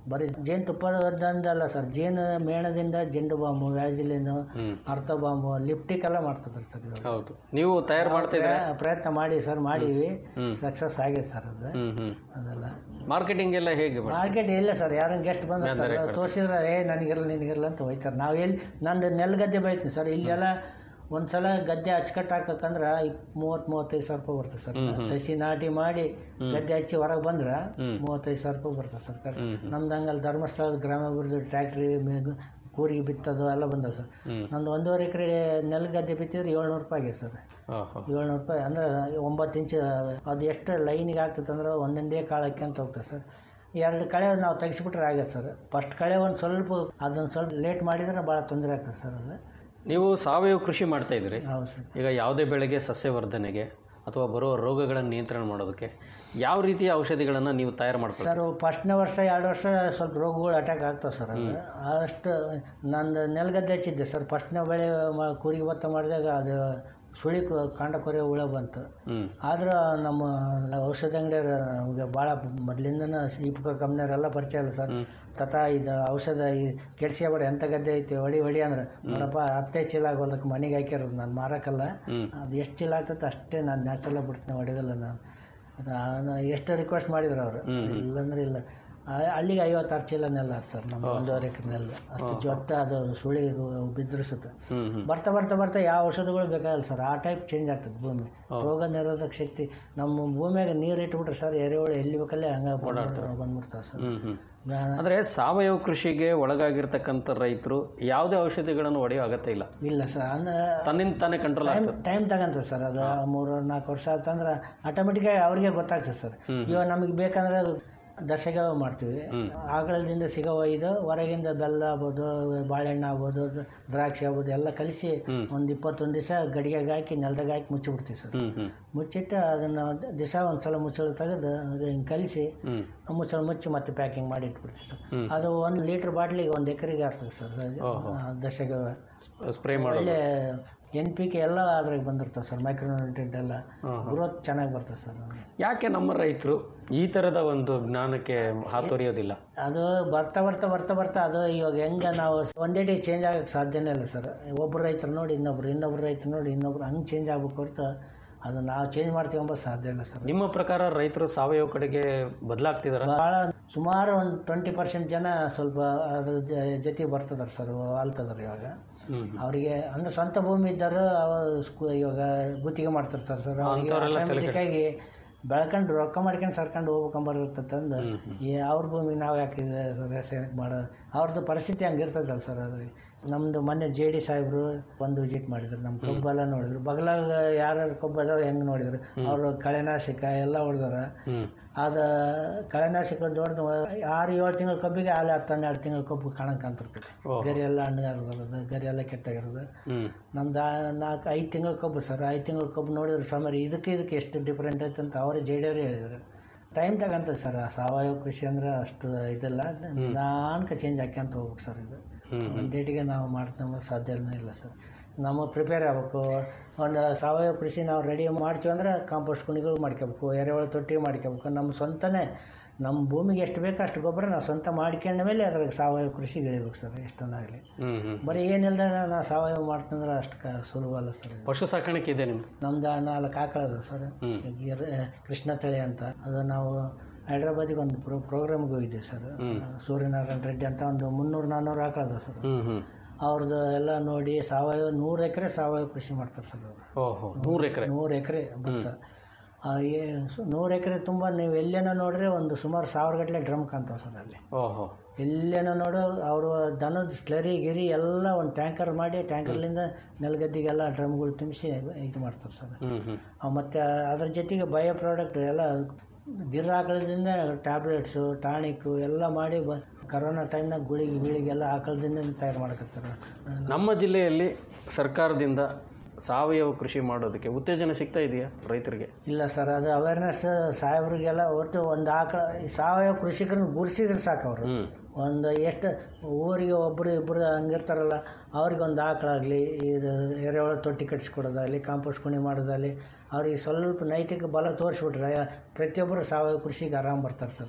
ಬರೀ ಜೇನು ತುಪ್ಪದಿಂದಲ್ಲ ಸರ್ ಜೇನು ಮೇಣದಿಂದ ಜೆಂಡು ಬಾಂಬು ವ್ಯಾಜಿಲಿನ್ ಹ್ಮ್. ಅರ್ಥ ಬಾಂಬು ಲಿಪ್ಟಿಕ್ ಎಲ್ಲ ಮಾಡ್ತಿದ್ರು ಸರ್ ಇವಾಗ. ಹೌದು ನೀವು ತಯಾರು ಮಾಡ್ತಾ ಇದ್ದೀರಾ ಪ್ರಯ- ಪ್ರಯತ್ನ ಮಾಡಿ ಸರ್ ಮಾಡೀವಿ ಹ್ಮ್. ಸಕ್ಸಸ್ ಆಗಿದೆ ಸರ್ ಅದು ಹ್ಮ್ ಹ್ಮ್ ಅದೆಲ್ಲ ಮಾರ್ಕೆಟಿಂಗ್ ಎಲ್ಲ ಹೇಗೆ ಮಾಡ್ತೀರಾ? ಮಾರ್ಕೆಟ್ ಇಲ್ಲ ಸರ್ ಯಾರನ್ನ ಗೆಸ್ಟ್ ಬೇರೆ ಬಂದಿರ್ತಾರೆ ಕಡೆ. ತೋರಿಸಿದ್ರೆ ಏ ನನಗಿರಲ್ಲ ನಿನಗಿರಲ್ಲ ಅಂತ ಹೋಯ್ತಾರೆ ನಾವು ಎಲ್ಲಿ ನಂದು ನೆಲಗದ್ದೆ ಬೆಳಿತೀನಿ ಸರ್ ಇಲ್ಲೆಲ್ಲ ಒಂದು ಸಲ ಗದ್ದೆ ಅಚ್ಚುಕಟ್ಟು ಹಾಕಕ್ಕಂದ್ರೆ ಇಪ್ ಮೂವತ್ತು ಮೂವತ್ತೈದು ಸಾವಿರ ರೂಪಾಯಿ ಬರ್ತದೆ ಸರ್ ಹ್ಮ್, ಹ್ಮ್. ಸಸಿ ನಾಟಿ ಮಾಡಿ ಹ್ಮ್. ಗದ್ದೆ ಹಚ್ಚಿ ಹೊರಗೆ ಬಂದ್ರೆ ಹ್ಮ್. ಮೂವತ್ತೈದು ಸಾವಿರ ರೂಪಾಯಿ ಬರ್ತದೆ ಸರ್ ಖರ್ಚು. ಹ್ಮ್, ಹ್ಮ್. ನಮ್ದು ಹಂಗಲ್ಲಿ ಧರ್ಮಸ್ಥಳದ ಗ್ರಾಮಾಭಿವೃದ್ಧಿ ಟ್ಯಾಕ್ಟ್ರಿ ಕೂರಿಗೆ ಬಿತ್ತದು ಎಲ್ಲ ಬಂದವು ಸರ್ ಹ್ಮ್. ನಂದು ಒಂದೂವರೆ ಎಕರೆ ನೆಲಗದ್ದೆ ಬಿತ್ತಿದ್ರೆ ಏಳ್ನೂರು ರೂಪಾಯಿ ಆಗಿದೆ ಸರ್ ಓಹೋ. ಏಳ್ನೂರು ರೂಪಾಯಿ ಅಂದ್ರೆ ಒಂಬತ್ತು ಇಂಚು ಅದು ಎಷ್ಟು ಲೈನಿಗೆ ಆಗ್ತದೆ ಅಂದ್ರೆ ಒಂದೊಂದೇ ಕಾಳು ಹಾಕ್ಯಂತ ಹೋಗ್ತದೆ ಸರ್ ಎರಡು ಕಳೆ ನಾವು ತೆಗಿಸ್ಬಿಟ್ರೆ ಆಗತ್ತೆ ಸರ್ ಫಸ್ಟ್ ಕಳೆ ಒಂದು ಸ್ವಲ್ಪ ಅದೊಂದು ಸ್ವಲ್ಪ ಲೇಟ್ ಮಾಡಿದ್ರೆ ಭಾಳ ತೊಂದರೆ ಆಗ್ತದೆ ಸರ್ ಅದು ನೀವು ಸಾವಯವ ಕೃಷಿ ಮಾಡ್ತಾ ಇದ್ದೀರಿ ಹೌದು ಸರ್ ಈಗ ಯಾವುದೇ ಬೆಳೆಗೆ ಸಸ್ಯವರ್ಧನೆಗೆ ಅಥವಾ ಬರುವ ರೋಗಗಳನ್ನು ನಿಯಂತ್ರಣ ಮಾಡೋದಕ್ಕೆ ಯಾವ ರೀತಿಯ ಔಷಧಿಗಳನ್ನು ನೀವು ತಯಾರು ಮಾಡ್ಕೊಳ್ತೀರಿ ಸರ್ ಫಸ್ಟ್ನೇ ವರ್ಷ ಎರಡು ವರ್ಷ ಸ್ವಲ್ಪ ರೋಗಗಳು ಅಟ್ಯಾಕ್ ಆಗ್ತಾವೆ ಸರ್ ಅದು ಅಷ್ಟು ನಂದು ನೆಲಗದ್ದೆ ಹಚ್ಚಿದ್ದೆ ಸರ್ ಫಸ್ಟ್ನೇ ಬೆಳೆ ಮ- ಕೂರಿಗೆ ಭತ್ತ ಮಾಡಿದಾಗ ಅದು ಸುಳಿ ಕು- ಕಾಂಡ ಕೊರೆ ಹುಳ ಬಂತು ಹ್ಮ್ ಆದ್ರೆ ನಮ್ಮ ಔಷಧ ಅಂಗಡಿಯವ್ರು ನಮಗೆ ಭಾಳ ಮೊದಲಿಂದನ ದೀಪಕ ಕಂಪ್ನಿಯವರೆಲ್ಲ ಪರಿಚಯ ಅಲ್ಲ ಸರ್ ತಥಾ ಇದು ಔಷಧ ಈ ಕೆಡ್ಸ್ಕೊಬೇಡ ಎಂಥ ಗದ್ದೆ ಐತಿ ಹೊಡಿ ಹೊಡಿ ಅಂದ್ರೆ ನೋಡಪ್ಪ ಹತ್ತೇ ಚೀಲ ಆಗೋದಕ್ಕೆ ಮನೆಗೆ ಹಾಕ್ಯಾರೋದು ನಾನು ಮಾರಕ್ಕಲ್ಲ ಹ್ಮ್. ಅದು ಎಷ್ಟು ಚೀಲ ಆಗ್ತೈತೆ ಅಷ್ಟೇ ನಾನು ನ್ಯಾಚುರಲ್ ಬಿಡ್ತೀನಿ ಹೊಡೆಯೋದಿಲ್ಲ ನಾನು ಅದು ಆ- ಎಷ್ಟು ರಿಕ್ವೆಸ್ಟ್ ಮಾಡಿದ್ರು ಅವರು ಇಲ್ಲಂದ್ರೆ ಇಲ್ಲ ಆ- ಅಲ್ಲಿಗೆ ಐವತ್ತಾರು ಚೀಲ ನೆಲ್ಲ ಆಯ್ತು ಸರ್ ನಮ್ಮ ಒಂದೂವರೆ ಎಕರೆ ನೆಲ್ಲ ಅಷ್ಟು ಜೊಟ್ಟ ಅದು ಸುಳಿ ಬಿದ್ರಿಸುತ್ತೆ ಹ್ಮ್ ಹ್ಮ್ ಬರ್ತಾ ಬರ್ತಾ ಬರ್ತಾ ಯಾವ ಔಷಧಗಳು ಬೇಕಾಗಲ್ಲ ಸರ್ ಆ ಟೈಪ್ ಚೇಂಜ್ ಆಗ್ತದೆ ಭೂಮಿ ರೋಗ ನಿರೋಧಕ ಶಕ್ತಿ ನಮ್ಮ ಭೂಮಿಯಾಗ ನೀರು ಇಟ್ಬಿಟ್ರೆ ಸರ್ ಎರೆಹುಳು ಎಲ್ಲಿ ಬೇಕಲ್ಲೇ ಹಂಗೆ ಬಂದ್ಬಿಡ್ತಾವೆ ಸರ್ ಹ್ಮ್ ಹ್ಮ್ ನಾನು- ಅಂದರೆ ಸಾವಯವ ಕೃಷಿಗೆ ಒಳಗಾಗಿರ್ತಕ್ಕಂಥ ರೈತರು ಯಾವುದೇ ಔಷಧಿಗಳನ್ನು ಹೊಡೆಯೋ ಅಗತ್ಯ ಇಲ್ಲ ಇಲ್ಲ ಸರ್ ಅಂದ್ರೆ ತನ್ನಿಂದ ತಾನೇ ಕಂಟ್ರೋಲ್ ಟೈಮ್ ಆಗ್ತದೆ ಟೈಮ್ ತಗಂತದೆ ಸರ್ ಅದು ಮೂರು ನಾಲ್ಕು ವರ್ಷ ಆತಂದ್ರೆ ಆಟೋಮೆಟಿಕಾಗಿ ಅವ್ರಿಗೆ ಗೊತ್ತಾಗ್ತದೆ ಸರ್ ಇವಾಗ ನಮಗೆ ಬೇಕಂದ್ರೆ ದಶಗ ಮಾಡ್ತೀವಿ ಆಗಳದಿಂದ ಸಿಗೋ ಇದು ಹೊರಗಿಂದ ಬೆಲ್ಲ ಆಗ್ಬೋದು ಬಾಳೆಹಣ್ಣು ಆಗ್ಬೋದು ದ್ರಾಕ್ಷಿ ಆಗ್ಬೋದು ಎಲ್ಲ ಕಲಿಸಿ ಒಂದು ಇಪ್ಪತ್ತೊಂದು ದಿವಸ ಗಡಿಗೆಗೆ ಹಾಕಿ ನೆಲದಾಗ ಹಾಕಿ ಮುಚ್ಚಿಬಿಡ್ತೀವಿ ಸರ್ ಹ್ಮ್ ಹ್ಮ್ ಮುಚ್ಚಿಟ್ಟು ಅದನ್ನು ದಿವಸ ಒಂದು ಸಲ ಮುಚ್ಚಳು ತೆಗೆದು ಅದು ಹಿಂಗೆ ಕಲಿಸಿ ಹ್ಮ್ ಮುಚ್ಚಳು ಮುಚ್ಚಿ ಮತ್ತೆ ಪ್ಯಾಕಿಂಗ್ ಮಾಡಿ ಇಟ್ಬಿಡ್ತೀವಿ ಸರ್ ಹ್ಮ್. ಅದು ಒಂದು ಲೀಟ್ರ್ ಬಾಟ್ಲಿಗೆ ಒಂದು ಎಕರೆಗೆ ಆಗ್ತದೆ ಸರ್ ಅದು, ಓಹೋ. ಆ, ದಶಗ ಸ್ಪ್ರೇ ಮಾಡೋದು ಒಳ್ಳೆ ಎನ್ ಪಿ ಕೆ ಎಲ್ಲ ಅದ್ರಾಗ ಬಂದಿರ್ತವೆ ಸರ್ ಮೈಕ್ರೋನ್ಯೂಟ್ರೆಂಟ್ ಎಲ್ಲ ಗ್ರೋತ್ ಚೆನ್ನಾಗಿ ಬರ್ತದೆ ಸರ್ ನಮಗೆ ಯಾಕೆ ನಮ್ಮ ರೈತರು ಈ ಥರದ ಒಂದು ಜ್ಞಾನಕ್ಕೆ ಹಾತೊರೆಯೋದಿಲ್ಲ ಅದು ಬರ್ತಾ ಬರ್ತಾ ಬರ್ತಾ ಬರ್ತಾ ಅದು ಇವಾಗ ಹೆಂಗೆ ನಾವು ಒಂದೇ ಡೇ ಚೇಂಜ್ ಆಗಕ್ಕೆ ಸಾಧ್ಯನೇ ಇಲ್ಲ ಸರ್ ಒಬ್ಬರು ರೈತರು ನೋಡಿ ಇನ್ನೊಬ್ರು ಇನ್ನೊಬ್ರು ರೈತರು ನೋಡಿ ಇನ್ನೊಬ್ರು ಹಂಗೆ ಚೇಂಜ್ ಆಗ್ಬೇಕು ಹೊರತು ಅದು ನಾವು ಚೇಂಜ್ ಮಾಡ್ತೀವಿ ಅಂಬೋದು ಸಾಧ್ಯ ಇಲ್ಲ ಸರ್ ನಿಮ್ಮ ಪ್ರಕಾರ ರೈತರು ಸಾವಯವ ಕಡೆಗೆ ಬದಲಾಗ್ತಿದಾರ ಭಾಳ ಸುಮಾರು ಒಂದು ಟ್ವೆಂಟಿ ಪರ್ಸೆಂಟ್ ಜನ ಸ್ವಲ್ಪ ಅದ್ರ ಜ- ಜೊತೆಗೆ ಬರ್ತದಾರೆ ಸರ್ ಆಲ್ತದಾರೆ ಇವಾಗ ಹ್ಮ್ ಅವರಿಗೆ ಅಂದ್ರೆ ಸ್ವಂತ ಭೂಮಿ ಇದ್ದರು ಅವರು ಸ್ಕೂ ಇವಾಗ ಗುತ್ತಿಗೆ ಮಾಡ್ತಿರ್ತಾರೆ ಸರ್ ಅವರಿಗೆ ಅಂಥವ್ರೆಲ್ಲ ತಲೆ ಆಟೋಮೆಟಿಕ್ಕಾಗಿ ಬೆಳ್ಕೊಂಡು ರೊಕ್ಕ ಮಾಡ್ಕೊಂಡು ಸರ್ಕೊಂಡು ಹೋಗ್ಬೇಕಂಬರ್ತಂದು ಈ ಅವ್ರ ಭೂಮಿಗೆ ನಾವು ಯಾಕೆ ಇದು ರಾಸಾಯನಿಕ ಮಾಡೋದು ಅವ್ರದ್ದು ಪರಿಸ್ಥಿತಿ ಹಂಗಿರ್ತದಲ್ಲ ಸರ್ ಅದು ನಮ್ಮದು ಮೊನ್ನೆ ಜೆ ಡಿ ಸಾಹೇಬರು ಬಂದು ವಿಸಿಟ್ ಮಾಡಿದ್ರು ನಮ್ಮ ಕಬ್ಬೆಲ್ಲ ನೋಡಿದ್ರು ಬಗಲಾಗ ಯಾರ್ಯಾರು ಕಬ್ಬು ಅದಾವ ಹೆಂಗೆ ನೋಡಿದ್ರು ಅವರು ಕಳೆನಾಶಕ ಎಲ್ಲ ಹೊಡೆದಾರ ಹ್ಮ್ ಅದು ಕಳೆನಾಶಕ ಹೊಡೆದು ಆರು ಏಳು ತಿಂಗಳ ಕಬ್ಬಿಗೆ ಹಾಲು ಹತ್ತು ಹನ್ನೆರಡು ತಿಂಗಳ ಕಬ್ಬು ಕಾಣಕ್ಕಂತಿರ್ತೈತೆ ಓಹೋ. ಗರಿ ಎಲ್ಲ ಹಣ್ಣಾಗಿರೋದು ಗರಿ ಎಲ್ಲ ಕೆಟ್ಟಾಗಿರೋದು ಹ್ಮ್ ನಮ್ದು ಆ- ನಾಲ್ಕು ಐದು ತಿಂಗಳ ಕಬ್ಬು ಸರ್ ಐದು ತಿಂಗಳ ಕಬ್ಬು ನೋಡಿದ್ರೆ ಸಮರಿ ಇದಕ್ಕೆ ಇದಕ್ಕೆ ಎಷ್ಟು ಡಿಫ್ರೆಂಟ್ ಐತೆ ಅಂತ ಅವರೇ ಜೇಡಿಯವರು ಹೇಳಿದರು ಟೈಮ್ ತಗಂತದೆ ಸರ್ ಆ ಸಾವಯವ ಕೃಷಿ ಅಂದ್ರೆ ಅಷ್ಟು ಇದಲ್ಲ ನಾನ್ಕ ಚೇಂಜ್ ಹಾಕ್ಯಂತ ಹೋಗ್ಬೇಕು ಸರ್ ಇದು ಹ್ಮ್ ಒಂದು ಡೇಟಿಗೆ ನಾವು ಮಾಡ್ತಾ ಸಾಧ್ಯನೇ ಇಲ್ಲ ಸರ್ ನಮಗೆ ಪ್ರಿಪೇರ್ ಆಗಬೇಕು ಒಂದು ಸಾವಯವ ಕೃಷಿ ನಾವು ರೆಡಿ ಮಾಡ್ತೀವಿ ಅಂದ್ರೆ ಕಾಂಪೋಸ್ಟ್ ಕುಣಿಗಳು ಮಾಡ್ಕೋಬೇಕು ಎರೆಹುಳ ತೊಟ್ಟಿ ಮಾಡ್ಕೋಬೇಕು ನಮ್ಮ ಸ್ವಂತನೇ ನಮ್ಮ ಭೂಮಿಗೆ ಎಷ್ಟು ಬೇಕೋ ಅಷ್ಟು ಗೊಬ್ಬರ ನಾವು ಸ್ವಂತ ಮಾಡ್ಕೊಂಡ ಮೇಲೆ ಅದ್ರಾಗ ಸಾವಯವ ಕೃಷಿಗೆ ಇಳಿಬೇಕು ಸರ್ ಎಷ್ಟೊಂದಾಗಲಿ ಹ್ಮ್ ಹ್ಮ್ ಬರೀ ಏನಿಲ್ಲದೆ ನಾವು ಸಾವಯವ ಮಾಡ್ತಂದ್ರೆ ಅಷ್ಟು ಕ ಸುಲಭ ಅಲ್ಲ ಸರ್ ಇದು. ಪಶು ಸಾಕಾಣಿಕೆ ಇದೆ ನಿಮ್ದು ನಮ್ದು ನಾಲ್ಕು ಆಕಳದು ಸರ್ ಹ್ಮ್. ಗಿರ್- ಕೃಷ್ಣ ತಳಿ ಅಂತ ಅದು ನಾವು ಹೈದ್ರಾಬಾದಿಗೆ ಒಂದು ಪ್ರೋ ಪ್ರೋಗ್ರಾಮ್ಗೆ ಹೋಗಿದ್ದೆ ಸರ್ ಸೂರ್ಯನಾರಾಯಣ ರೆಡ್ಡಿ ಅಂತ ಒಂದು ಮುನ್ನೂರು ನಾನ್ನೂರು ಆಕಳದು ಸರ್ ಹ್ಮ್ ಹ್ಮ್ ಅವ್ರದ್ದು ಎಲ್ಲ ನೋಡಿ ಸಾವಯವ ನೂರು ಎಕರೆ ಸಾವಯವ ಕೃಷಿ ಮಾಡ್ತಾರೆ ಸರ್ ಅವರು ಓಹೋ ನೂರು ಎಕರೆ ನೂರು ಎಕರೆ ಭತ್ತ ಆ, ಏ- ಸು- ನೂರು ಎಕರೆ ತುಂಬ ನೀವು ಎಲ್ಲೇನೋ ನೋಡ್ರೆ ಒಂದು ಸುಮಾರು ಸಾವಿರ ಗಟ್ಟಲೆ ಡ್ರಮ್ ಕಾಣ್ತಾವೆ ಸರ್ ಅಲ್ಲಿ ಓಹೋ ಎಲ್ಲೇನೋ ನೋಡು ಅವರು ದನದ ಸ್ಲರಿ ಗಿರಿ ಎಲ್ಲ ಒಂದು ಟ್ಯಾಂಕರ್ ಮಾಡಿ ಟ್ಯಾಂಕರ್ಲಿಂದ ನೆಲಗದ್ದಿಗೆಲ್ಲ ಡ್ರಮ್ಗಳು ತುಂಬಿಸಿ ಇದು ಮಾಡ್ತಾರೆ ಸರ್ ಹ್ಮ್ ಹ್ಮ್ ಆ, ಮತ್ತು ಅದ್ರ ಜೊತೆಗೆ ಬಯೋ ಪ್ರಾಡಕ್ಟ್ ಎಲ್ಲ ಗಿರ್ ಆಕಳದಿಂದ ಟ್ಯಾಬ್ಲೆಟ್ಸು ಟಾನಿಕ್ಕು ಎಲ್ಲ ಮಾಡಿ ಬ ಕರೋನಾ ಟೈಮ್ನಾಗ ಗುಳಿಗೆ ಗಿಳಿಗೆಲ್ಲ ಆಕಳದಿಂದ ತಯಾರು ಮಾಡಕತ್ತಾರೆ ನಮ್ಮ ಜಿಲ್ಲೆಯಲ್ಲಿ ಸರ್ಕಾರದಿಂದ ಸಾವಯವ ಕೃಷಿ ಮಾಡೋದಕ್ಕೆ ಉತ್ತೇಜನ ಸಿಗ್ತಾ ಇದೆಯಾ ರೈತರಿಗೆ ಇಲ್ಲ ಸರ್ ಅದು ಅವೇರ್ನೆಸ್ ಸಾಹೇಬ್ರಿಗೆಲ್ಲ ಒಟ್ಟು ಒಂದು ಆಕಳ ಈ ಸಾವಯವ ಕೃಷಿಕರನ್ನ ಗುರುಸಿದ್ರೆ ಸಾಕು ಅವರು ಹ್ಮ್ ಒಂದು ಎಷ್ಟು ಊರಿಗೆ ಒಬ್ಬರು ಇಬ್ಬರು ಹಂಗಿರ್ತಾರಲ್ಲ ಅವ್ರಿಗೆ ಒಂದು ಆಕಳಾಗಲಿ ಇದು ಎರೆಹುಳ ತೊಟ್ಟಿ ಕಟ್ಟಿಸ್ಕೊಡೋದಾಗಲಿ ಕಾಂಪೋಸ್ಟ್ ಕುಣಿ ಮಾಡೋದಾಗಲಿ ಅವ್ರಿಗೆ ಸ್ವಲ್ಪ ನೈತಿಕ ಬಲ ತೋರಿಸ್ಬಿಟ್ರೆ ಪ್ರತಿಯೊಬ್ಬರು ಸಾವಯವ ಕೃಷಿಗೆ ಆರಾಮ್ ಬರ್ತಾರೆ ಸರ್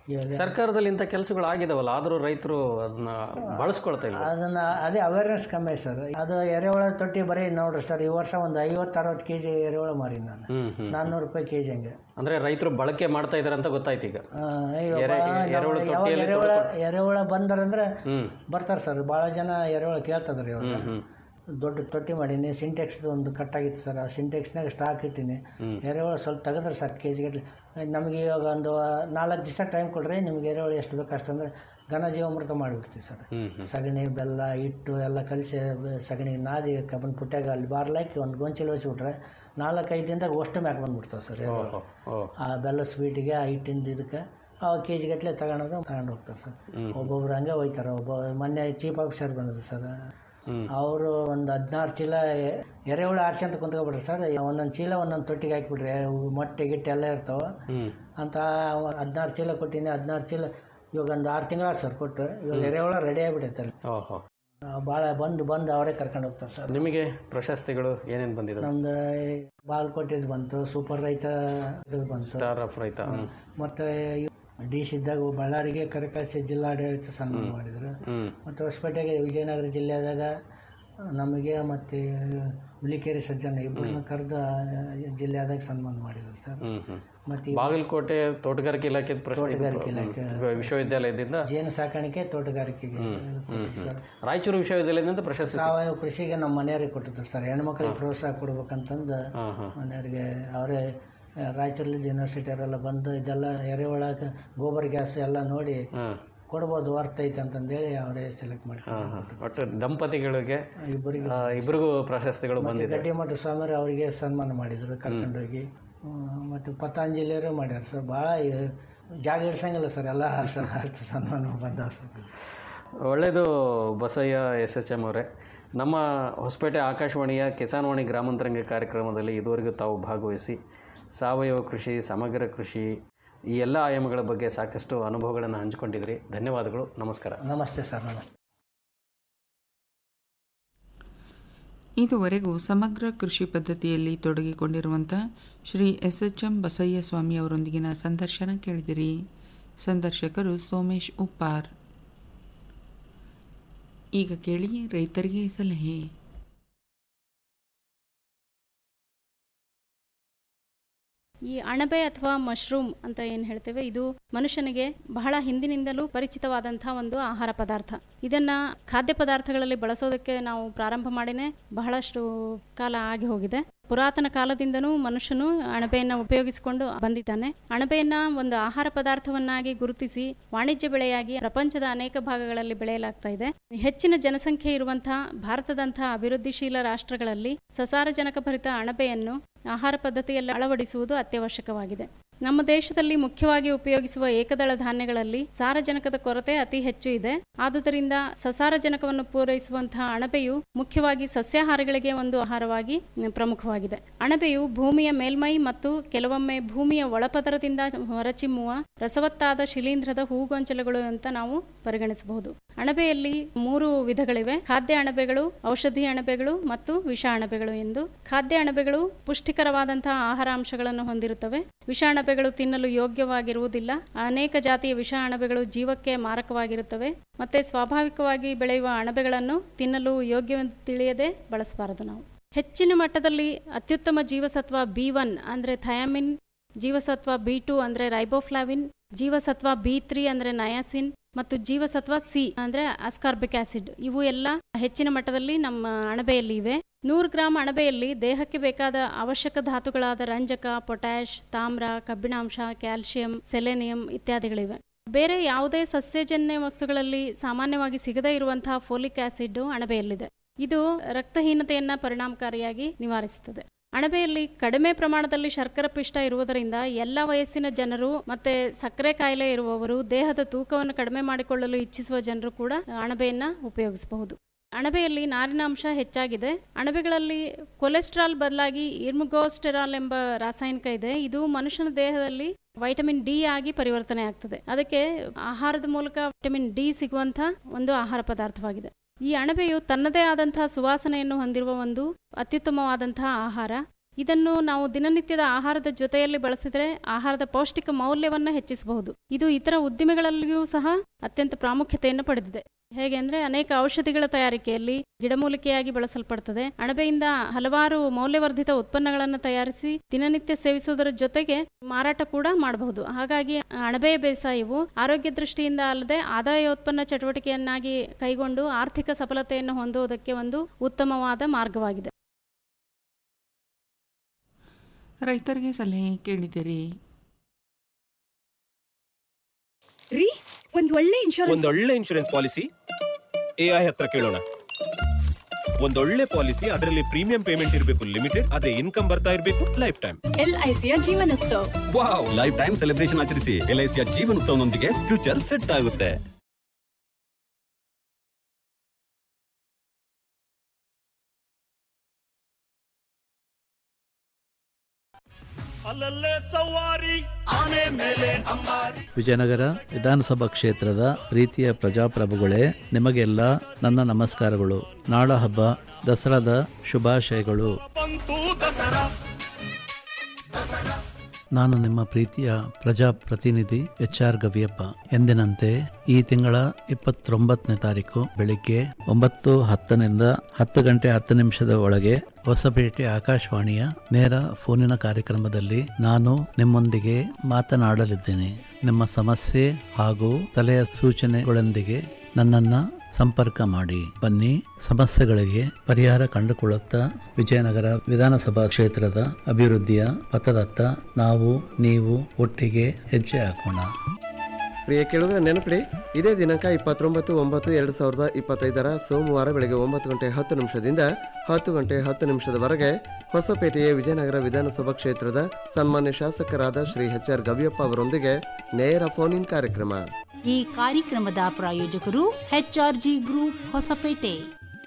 ಇವಾಗ ಸರ್ಕಾರದಲ್ಲಿ ಇಂಥ ಕೆಲಸಗಳು ಆಗಿದಾವಲ್ಲ ಆದರೂ ರೈತರು ಅದನ್ನ ಬಳಸ್ಕೊಳ್ತಾ ಇಲ್ಲ ಅದನ್ನ ಅದೇ ಅವೇರ್ನೆಸ್ ಕಮ್ಮಿ ಸರ್ ಅದು ಎರೆಹುಳ ತೊಟ್ಟಿ ಬರೀ ನೋಡ್ರಿ ಸರ್ ಈ ವರ್ಷ ಒಂದು ಐವತ್ತು ಅರವತ್ತು ಕೆ ಜಿ ಎರೆಹುಳ ಮಾರಿ ನಾನು ಹ್ಮ್ ಹ್ಮ್ ನಾನ್ನೂರು ರೂಪಾಯಿ ಕೆ ಜಿ ಹಂಗೆ ಅಂದ್ರೆ ರೈತರು ಬಳಕೆ ಮಾಡ್ತಾ ಇದಾರೆ ಅಂತ ಗೊತ್ತಾಯ್ತು ಈಗ ಆ, ಅಯ್ಯೋ, ಎರೆ- ಬಾ- ನಾವು ಎರೆಹುಳ ಯಾವಾಗ ತೊಟ್ಟಿಯಲ್ಲಿ ಎರೆಹುಳ ತೊಡ್ಕೊಂಡು- ಎರೆಹುಳ ಬಂದರಂದ್ರೆ ಹ್ಮ್ ಬರ್ತಾರೆ ಸರ್ ಭಾಳ ಜನ ಎರೆಹುಳ ಕೇಳ್ತದ್ರಿ ಇವಾಗ ಹ್ಮ್ ಹ್ಮ್ ದೊಡ್ಡ ತೊಟ್ಟಿ ಮಾಡೀನಿ ಸಿಂಟೆಕ್ಸ್ದು ಒಂದು ಕಟ್ಟಾಗಿತ್ತು ಸರ್ ಆ ಸಿಂಟೆಕ್ಸ್ನಾಗ ಸ್ಟಾಕ್ ಇಟ್ಟೀನಿ ಹ್ಮ್. ಎರೆಹುಳ ಸ್ವಲ್ಪ ತೆಗೆದ್ರೆ ಸಾಕು ಕೆ ಜಿಗಟ್ಟಲೆ ನಮಗೆ ಇವಾಗ ಒಂದು ನಾಲ್ಕು ದಿವಸ ಟೈಮ್ ಕೊಡ್ರಿ ನಿಮ್ಗೆ ಎರೆಹುಳ ಎಷ್ಟು ಬೇಕು ಅಷ್ಟಂದ್ರೆ ಘನ ಜೀವಾಮೃತ ಮಾಡಿಬಿಡ್ತೀವಿ ಸರ್ ಹ್ಮ್ ಹ್ಮ್ ಸಗಣಿ ಬೆಲ್ಲ ಹಿಟ್ಟು ಎಲ್ಲ ಕಲಿಸಿ ಸಗಣಿ ನಾದಿ ಕಬ್ಬನ್ ಪುಟ್ಟಾಗ ಅಲ್ಲಿ ಬಾರ್ಲಾಕಿ ಒಂದು ಗೊಂಚಲು ವಹಿಸ್ಬಿಟ್ರೆ ನಾಲ್ಕೈದು ದಿನದಾಗ ಅಷ್ಟು ಮ್ಯಾಕ್ ಬಂದ್ಬಿಡ್ತಾವೆ ಸರ್ ಎರೆಹುಳ. ಓಹೋ ಓ ಆ ಬೆಲ್ಲ ಸ್ವೀಟಿಗೆ ಆ ಹಿಟ್ಟಿಂದ ಇದಕ್ಕೆ ಅವಾಗ ಕೆ ಜಿ ಗಟ್ಟಲೆ ತಗೊಳೋದು ತಗೊಂಡು ಹೋಗ್ತಾರೆ ಸರ್ ಹ್ಮ್. ಒಬ್ಬೊಬ್ರು ಹಂಗೆ ಹೋಯ್ತಾರೆ ಒಬ್ಬ ಮೊನ್ನೆ ಚೀಫ್ ಆಫೀಸರ್ ಬಂದಿದ್ರು ಸರ್ ಹ್ಮ್ ಅವರು ಒಂದು ಹದಿನಾರು ಚೀಲ ಎ- ಎರೆಹುಳ ಆರಿಸಿ ಅಂತ ಕುಂತ್ಕೊಬಿಟ್ರಿ ಸರ್ ಒಂದೊಂದು ಚೀಲ ಒಂದೊಂದು ತೊಟ್ಟಿಗೆ ಹಾಕಿಬಿಟ್ರಿ ಅವು ಮೊಟ್ಟೆ ಗಿಟ್ಟೆ ಎಲ್ಲ ಇರ್ತಾವೆ ಹ್ಮ್ ಅಂತ ಹದಿನಾರು ಚೀಲ ಕೊಟ್ಟಿನಿ ಹದಿನಾರು ಚೀಲ ಇವಾಗ ಒಂದು ಆರು ತಿಂಗಳ ಸರ್ ಕೊಟ್ಟು ಇವಾಗ ಎರೆಹುಳ ರೆಡಿ ಆಗಿಬಿಟ್ಟೈತೆ ಅಲ್ಲಿ ಓಹೋ ಭಾಳ ಬಂದು ಬಂದು ಅವರೇ ಕರ್ಕೊಂಡು ಹೋಗ್ತಾರೆ ಸರ್ ನಿಮಗೆ ಪ್ರಶಸ್ತಿಗಳು ಏನೇನು ಬಂದಿದೆ ನಮ್ದು ಬಾಲ್ಕೋಟಿದು ಬಂತು ಸೂಪರ್ ರೈತ ಇದು ಬಂತು ಸ್ಟಾರ್ ಆಫ್ ರೈತ ಹ್ಮ್ ಮತ್ತು ಡಿ ಸಿ ಇದ್ದಾಗ ಬಳ್ಳಾರಿಗೆ ಕರಕಳಿಸಿ ಜಿಲ್ಲಾಡಳಿತ ಸನ್ಮಾನ ಮಾಡಿದರು ಹ್ಮ್ ಮತ್ತು ಹೊಸಪೇಟೆಗೆ ವಿಜಯನಗರ ಜಿಲ್ಲೆದಾಗ ನಮಗೆ ಮತ್ತು ಹುಲಿಕೇರಿ ಸಜ್ಜನ ಇಬ್ಬರನ್ನ ಕರೆದು ಜಿಲ್ಲೆಯಾದಾಗ ಸನ್ಮಾನ ಮಾಡಿದ್ರು ಸರ್ ಹ್ಮ್ ಹ್ಮ್ ಮತ್ತು ಬಾಗಲಕೋಟೆ ತೋಟಗಾರಿಕೆ ಇಲಾಖೆ ಪ್ರಶ್ನೆ ತೋಟಗಾರಿಕೆ ಇಲಾಖೆ. ವಿಶ್ವವಿದ್ಯಾಲಯದಿಂದ ಜೇನು ಸಾಕಾಣಿಕೆ ತೋಟಗಾರಿಕೆಗೆ ಹ್ಮ್ ಹ್ಮ್ ಕೊಟ್ಟಿದ್ದು ಸರ್ ಹ್ಮ್ ರಾಯಚೂರು ವಿಶ್ವವಿದ್ಯಾಲಯದಿಂದ ಪ್ರಶಸ್ತಿ ಸಿಕ್- ಸಾವಯವ ಕೃಷಿಗೆ ನಮ್ಮ ಮನೆಯವ್ರಿಗೆ ಕೊಟ್ಟಿದ್ರು ಸರ್ ಹೆಣ್ಮಕ್ಳಿಗೆ ಪ್ರೋತ್ಸಾಹ ಕೊಡ್ಬೇಕಂತಂದು ಹಾ ಹಾ ಮನೆಯವ್ರಿಗೆ ಅವರೇ ರಾಯಚೂರಲ್ಲಿ ಯೂನಿವರ್ಸಿಟಿಯವರೆಲ್ಲ ಬಂದು ಇದೆಲ್ಲ ಎರೆಹುಳ ಗೋಬರ್ ಗ್ಯಾಸ್ ಎಲ್ಲ ನೋಡಿ ಹಾ ಕೊಡ್ಬೋದು ವರ್ತ್ ಐತೆ ಅಂತಂದೇಳಿ ಅವರೇ ಸೆಲೆಕ್ಟ್ ಮಾಡಿ ಹಾ ಹಾ ಒಟ್ಟು ದಂಪತಿಗಳಿಗೆ ಇಬ್ಬರಿಗೆ ಆ, ಇಬ್ಬರಿಗೂ ಪ್ರಶಸ್ತಿಗಳು ಬಂದಿದೆ ಗಡ್ಡಿಮಠ ಸ್ವಾಮಿಯವರು ಅವರಿಗೆ ಸನ್ಮಾನ ಮಾಡಿದರು ಕರ್ಕೊಂಡೋಗಿ ಮತ್ತು ಪತಾಂಜಲಿಯವರು ಮಾಡ್ಯಾರ ಸರ್ ಭಾಳ ಜಾಗ ಇಡ್ಸಂಗಿಲ್ಲ ಸರ್ ಎಲ್ಲ ಸರ್ ಅಷ್ಟು ಸನ್ಮಾನ ಬಂದಾವ ಸರ್ ಒಳ್ಳೆಯದು ಬಸಯ್ಯ ಎಸ್ ಎಚ್ ಎಮ್ ಅವರೇ ನಮ್ಮ ಹೊಸಪೇಟೆ ಆಕಾಶವಾಣಿಯ ಕಿಸಾನ್ವಾಣಿ ಗ್ರಾಮಾಂತರಂಗ ಕಾರ್ಯಕ್ರಮದಲ್ಲಿ ಇದುವರೆಗೂ ತಾವು ಭಾಗವಹಿಸಿ ಸಾವಯವ ಕೃಷಿ ಸಮಗ್ರ ಕೃಷಿ ಈ ಎಲ್ಲ ಆಯಾಮಗಳ ಬಗ್ಗೆ ಸಾಕಷ್ಟು ಅನುಭವಗಳನ್ನು ಹಂಚಿಕೊಂಡಿದ್ರಿ ಧನ್ಯವಾದಗಳು ನಮಸ್ಕಾರ ನಮಸ್ತೆ ಸರ್ ನಮಸ್ತೆ ಇದುವರೆಗೂ ಸಮಗ್ರ ಕೃಷಿ ಪದ್ಧತಿಯಲ್ಲಿ ತೊಡಗಿಕೊಂಡಿರುವಂಥ Shri S H M Basayya Swamy ಅವರೊಂದಿಗಿನ ಸಂದರ್ಶನ ಕೇಳಿದಿರಿ ಸಂದರ್ಶಕರು ಸೋಮೇಶ್ ಉಪ್ಪಾರ್ ಈಗ ಕೇಳಿ ರೈತರಿಗೆ ಸಲಹೆ ಈ ಅಣಬೆ ಅಥವಾ ಮಶ್ರೂಮ್ ಅಂತ ಏನು ಹೇಳ್ತೇವೆ ಇದು ಮನುಷ್ಯನಿಗೆ ಬಹಳ ಹಿಂದಿನಿಂದಲೂ ಪರಿಚಿತವಾದಂತಹ ಒಂದು ಆಹಾರ ಪದಾರ್ಥ ಇದನ್ನ ಖಾದ್ಯ ಪದಾರ್ಥಗಳಲ್ಲಿ ಬಳಸೋದಕ್ಕೆ ನಾವು ಪ್ರಾರಂಭ ಮಾಡಿನೇ ಬಹಳಷ್ಟು ಕಾಲ ಆಗಿ ಹೋಗಿದೆ ಪುರಾತನ ಕಾಲದಿಂದನೂ ಮನುಷ್ಯನು ಅಣಬೆಯನ್ನು ಉಪಯೋಗಿಸಿಕೊಂಡು ಬಂದಿದ್ದಾನೆ ಅಣಬೆಯನ್ನ ಒಂದು ಆಹಾರ ಪದಾರ್ಥವನ್ನಾಗಿ ಗುರುತಿಸಿ ವಾಣಿಜ್ಯ ಬೆಳೆಯಾಗಿ ಪ್ರಪಂಚದ ಅನೇಕ ಭಾಗಗಳಲ್ಲಿ ಬೆಳೆಯಲಾಗ್ತಾ ಇದೆ ಹೆಚ್ಚಿನ ಜನಸಂಖ್ಯೆ ಇರುವಂತಹ ಭಾರತದಂತಹ ಅಭಿವೃದ್ಧಿಶೀಲ ರಾಷ್ಟ್ರಗಳಲ್ಲಿ ಸಸಾರಜನಕ ಭರಿತ ಅಣಬೆಯನ್ನು ಆಹಾರ ಪದ್ಧತಿಯಲ್ಲಿ ಅಳವಡಿಸುವುದು ಅತ್ಯವಶ್ಯಕವಾಗಿದೆ ನಮ್ಮ ದೇಶದಲ್ಲಿ ಮುಖ್ಯವಾಗಿ ಉಪಯೋಗಿಸುವ ಏಕದಳ ಧಾನ್ಯಗಳಲ್ಲಿ ಸಾರಜನಕದ ಕೊರತೆ ಅತಿ ಹೆಚ್ಚು ಇದೆ ಆದುದರಿಂದ ಸಸಾರಜನಕವನ್ನು ಪೂರೈಸುವಂತಹ ಅಣಬೆಯು ಮುಖ್ಯವಾಗಿ ಸಸ್ಯಾಹಾರಿಗಳಿಗೆ ಒಂದು ಆಹಾರವಾಗಿ ಮ್, ಪ್ರಮುಖವಾಗಿದೆ ಅಣಬೆಯು ಭೂಮಿಯ ಮೇಲ್ಮೈ ಮತ್ತು ಕೆಲವೊಮ್ಮೆ ಭೂಮಿಯ ಒಳಪದರದಿಂದ ಹೊರಚಿಮ್ಮುವ ರಸವತ್ತಾದ ಶಿಲೀಂಧ್ರದ ಹೂಗೊಂಚಲುಗಳು ಅಂತ ನಾವು ಪರಿಗಣಿಸಬಹುದು ಅಣಬೆಯಲ್ಲಿ ಮೂರು ವಿಧಗಳಿವೆ ಖಾದ್ಯ ಅಣಬೆಗಳು ಔಷಧಿ ಅಣಬೆಗಳು ಮತ್ತು ವಿಷ ಅಣಬೆಗಳು ಎಂದು ಖಾದ್ಯ ಅಣಬೆಗಳು ಪುಷ್ಟಿಕರವಾದಂತಹ ಆಹಾರಾಂಶಗಳನ್ನು ಹೊಂದಿರುತ್ತವೆ ವಿಷ ಅಣಬೆಗಳು ತಿನ್ನಲು ಯೋಗ್ಯವಾಗಿರುವುದಿಲ್ಲ ಅನೇಕ ಜಾತಿಯ ವಿಷ ಅಣಬೆಗಳು ಜೀವಕ್ಕೆ ಮಾರಕವಾಗಿರುತ್ತವೆ ಮತ್ತೆ ಸ್ವಾಭಾವಿಕವಾಗಿ ಬೆಳೆಯುವ ಅಣಬೆಗಳನ್ನು ತಿನ್ನಲು ಯೋಗ್ಯವೆಂದು ತಿಳಿಯದೆ ಬಳಸಬಾರದು ನಾವು ಹೆಚ್ಚಿನ ಮಟ್ಟದಲ್ಲಿ ಅತ್ಯುತ್ತಮ ಜೀವಸತ್ವ ಬಿ ಒನ್ ಅಂದರೆ ಥಯಾಮಿನ್ ಜೀವಸತ್ವ ಬಿ ಟು ಅಂದರೆ ರೈಬೋಫ್ಲಾವಿನ್ ಜೀವಸತ್ವ ಬಿ ತ್ರೀ ಅಂದರೆ ನಯಾಸಿನ್ ಮತ್ತು ಜೀವಸತ್ವ ಸಿ ಅಂದರೆ ಅಸ್ಕಾರ್ಬಿಕ್ ಆಸಿಡ್ ಇವು ಎಲ್ಲ ಹೆಚ್ಚಿನ ಮಟ್ಟದಲ್ಲಿ ನಮ್ಮ ಅಣಬೆಯಲ್ಲಿ ಇವೆ ನೂರು ಗ್ರಾಂ ಅಣಬೆಯಲ್ಲಿ ದೇಹಕ್ಕೆ ಬೇಕಾದ ಅವಶ್ಯಕ ಧಾತುಗಳಾದ ರಂಜಕ ಪೊಟ್ಯಾಷ್ ತಾಮ್ರ ಕಬ್ಬಿಣಾಂಶ ಕ್ಯಾಲ್ಸಿಯಂ ಸೆಲೆನಿಯಂ ಇತ್ಯಾದಿಗಳಿವೆ ಬೇರೆ ಯಾವುದೇ ಸಸ್ಯಜನ್ಯ ವಸ್ತುಗಳಲ್ಲಿ ಸಾಮಾನ್ಯವಾಗಿ ಸಿಗದೇ ಇರುವಂತಹ ಫೋಲಿಕ್ ಆಸಿಡ್ ಅಣಬೆಯಲ್ಲಿದೆ ಇದು ರಕ್ತಹೀನತೆಯನ್ನ ಪರಿಣಾಮಕಾರಿಯಾಗಿ ನಿವಾರಿಸುತ್ತದೆ ಅಣಬೆಯಲ್ಲಿ ಕಡಿಮೆ ಪ್ರಮಾಣದಲ್ಲಿ ಶರ್ಕರ ಪಿಷ್ಟ ಇರುವುದರಿಂದ ಎಲ್ಲ ವಯಸ್ಸಿನ ಜನರು ಮತ್ತೆ ಸಕ್ಕರೆ ಕಾಯಿಲೆ ಇರುವವರು ದೇಹದ ತೂಕವನ್ನು ಕಡಿಮೆ ಮಾಡಿಕೊಳ್ಳಲು ಇಚ್ಛಿಸುವ ಜನರು ಕೂಡ ಅಣಬೆಯನ್ನ ಉಪಯೋಗಿಸಬಹುದು ಅಣಬೆಯಲ್ಲಿ ನಾರಿನಾಂಶ ಹೆಚ್ಚಾಗಿದೆ ಅಣಬೆಗಳಲ್ಲಿ ಕೊಲೆಸ್ಟ್ರಾಲ್ ಬದಲಾಗಿ ಇರ್ಮುಗೋಸ್ಟೆರಾಲ್ ಎಂಬ ರಾಸಾಯನಿಕ ಇದೆ ಇದು ಮನುಷ್ಯನ ದೇಹದಲ್ಲಿ ವೈಟಮಿನ್ ಡಿ ಆಗಿ ಪರಿವರ್ತನೆ ಆಗ್ತದೆ ಅದಕ್ಕೆ ಆಹಾರದ ಮೂಲಕ ವಿಟಮಿನ್ ಡಿ ಸಿಗುವಂಥ ಒಂದು ಆಹಾರ ಪದಾರ್ಥವಾಗಿದೆ ಈ ಅಣಬೆಯು ತನ್ನದೇ ಆದಂತಹ ಸುವಾಸನೆಯನ್ನು ಹೊಂದಿರುವ ಒಂದು ಅತ್ಯುತ್ತಮವಾದಂತಹ ಆಹಾರ ಇದನ್ನು ನಾವು ದಿನನಿತ್ಯದ ಆಹಾರದ ಜೊತೆಯಲ್ಲಿ ಬಳಸಿದರೆ ಆಹಾರದ ಪೌಷ್ಟಿಕ ಮೌಲ್ಯವನ್ನು ಹೆಚ್ಚಿಸಬಹುದು ಇದು ಇತರ ಉದ್ದಿಮೆಗಳಲ್ಲಿಯೂ ಸಹ ಅತ್ಯಂತ ಪ್ರಾಮುಖ್ಯತೆಯನ್ನು ಪಡೆದಿದೆ ಹೇಗೆ ಅಂದ್ರೆ ಅನೇಕ ಔಷಧಿಗಳ ತಯಾರಿಕೆಯಲ್ಲಿ ಗಿಡಮೂಲಿಕೆಯಾಗಿ ಬಳಸಲ್ಪಡ್ತದೆ ಅಣಬೆಯಿಂದ ಹಲವಾರು ಮೌಲ್ಯವರ್ಧಿತ ಉತ್ಪನ್ನಗಳನ್ನು ತಯಾರಿಸಿ ದಿನನಿತ್ಯ ಸೇವಿಸುವುದರ ಜೊತೆಗೆ ಮಾರಾಟ ಕೂಡ ಮಾಡಬಹುದು ಹಾಗಾಗಿ ಅಣಬೆ ಬೇಸಾಯವು ಆರೋಗ್ಯ ದೃಷ್ಟಿಯಿಂದ ಅಲ್ಲದೆ ಆದಾಯೋತ್ಪನ್ನ ಚಟುವಟಿಕೆಯನ್ನಾಗಿ ಕೈಗೊಂಡು ಆರ್ಥಿಕ ಸಫಲತೆಯನ್ನು ಹೊಂದುವುದಕ್ಕೆ ಒಂದು ಉತ್ತಮವಾದ ಮಾರ್ಗವಾಗಿದೆ ರೈತರಿಗೆ ಸಲಹೆ ಕೇಳಿದಿರಿ ರೀ ಒಂದ್ ಒಳ್ಳೆ ಇನ್ಶೂರೆನ್ಸ್ ಒಂದೊಳ್ಳೆ ಇನ್ಶೂರೆನ್ಸ್ ಪಾಲಿಸಿ ಎಐ ಹತ್ರ ಕೇಳೋಣ ಒಂದೊಳ್ಳೆ ಪಾಲಿಸಿ ಅದರಲ್ಲಿ ಪ್ರೀಮಿಯಂ ಪೇಮೆಂಟ್ ಇರಬೇಕು ಲಿಮಿಟೆಡ್ ಅದೇ ಇನ್ಕಮ್ ಬರ್ತಾ ಇರಬೇಕು ಲೈಫ್ ಟೈಮ್ ಎಲ್ ಐ ಸಿಯ ಜೀವನೋತ್ಸವ ವಾವ್ ಲೈಫ್ ಟೈಮ್ ಸೆಲೆಬ್ರೇಷನ್ ಆಚರಿಸಿ ಎಲ್ಐಸಿಯ ಜೀವನ ಉತ್ಸವನೊಂದಿಗೆ ಫ್ಯೂಚರ್ ಸೆಟ್ ಆಗುತ್ತೆ ಅಲ್ಲಲ್ಲೇ ಸವಾರಿ ಆನೆ ಮೇಲೆ ಅಂಬಾರಿ ವಿಜಯನಗರ ವಿಧಾನಸಭಾ ಕ್ಷೇತ್ರದ ಪ್ರೀತಿಯ ಪ್ರಜಾಪ್ರಭುಗಳೇ ನಿಮಗೆಲ್ಲ ನನ್ನ ನಮಸ್ಕಾರಗಳು ನಾಡ ಹಬ್ಬ ದಸರಾದ ಶುಭಾಶಯಗಳು ಬಂತು ದಸರಾ ನಾನು ನಿಮ್ಮ ಪ್ರೀತಿಯ ಪ್ರಜಾಪ್ರತಿನಿಧಿ ಎಚ್ ಆರ್ ಗವಿಯಪ್ಪ ಎಂದಿನಂತೆ ಈ ತಿಂಗಳ ಇಪ್ಪತ್ತೊಂಬತ್ತನೇ ತಾರೀಕು ಬೆಳಿಗ್ಗೆ ಒಂಬತ್ತು ಹತ್ತನಿಂದ ಹತ್ತು ಗಂಟೆ ಹತ್ತು ನಿಮಿಷದ ಒಳಗೆ ಹೊಸಪೇಟೆ ಆಕಾಶವಾಣಿಯ ನೇರ ಫೋನಿನ ಕಾರ್ಯಕ್ರಮದಲ್ಲಿ ನಾನು ನಿಮ್ಮೊಂದಿಗೆ ಮಾತನಾಡಲಿದ್ದೇನೆ ನಿಮ್ಮ ಸಮಸ್ಯೆ ಹಾಗೂ ಸಲಹೆ ಸೂಚನೆಗಳೊಂದಿಗೆ ನನ್ನನ್ನ ಸಂಪರ್ಕ ಮಾಡಿ ಬನ್ನಿ ಸಮಸ್ಯೆಗಳಿಗೆ ಪರಿಹಾರ ಕಂಡುಕೊಳ್ಳುತ್ತಾ ವಿಜಯನಗರ ವಿಧಾನಸಭಾ ಕ್ಷೇತ್ರದ ಅಭಿವೃದ್ಧಿಯ ಪಥದತ್ತ ನಾವು ನೀವು ಒಟ್ಟಿಗೆ ಹೆಜ್ಜೆ ಹಾಕೋಣ ಪ್ರಿಯ ಕೇಳುಗರ ನೆನಪಿಡಿ ಇದೇ ದಿನಾಂಕ ಇಪ್ಪತ್ತೊಂಬತ್ತು ಒಂಬತ್ತು ಎರಡು ಸಾವಿರದ ಇಪ್ಪತ್ತೈದರ ಸೋಮವಾರ ಬೆಳಗ್ಗೆ ಒಂಬತ್ತು ಗಂಟೆ ಹತ್ತು ನಿಮಿಷದಿಂದ ಹತ್ತು ಗಂಟೆ ಹತ್ತು ನಿಮಿಷದವರೆಗೆ ಹೊಸಪೇಟೆಯ ವಿಜಯನಗರ ವಿಧಾನಸಭಾ ಕ್ಷೇತ್ರದ ಸನ್ಮಾನ್ಯ ಶಾಸಕರಾದ ಶ್ರೀ ಎಚ್ ಆರ್ ಗವಿಯಪ್ಪ ಅವರೊಂದಿಗೆ ನೇರ ಫೋನ್ ಇನ್ ಕಾರ್ಯಕ್ರಮ ಈ ಕಾರ್ಯಕ್ರಮದ ಪ್ರಾಯೋಜಕರು ಎಚ್ಆರ್ಜಿ ಗ್ರೂಪ್ ಹೊಸಪೇಟೆ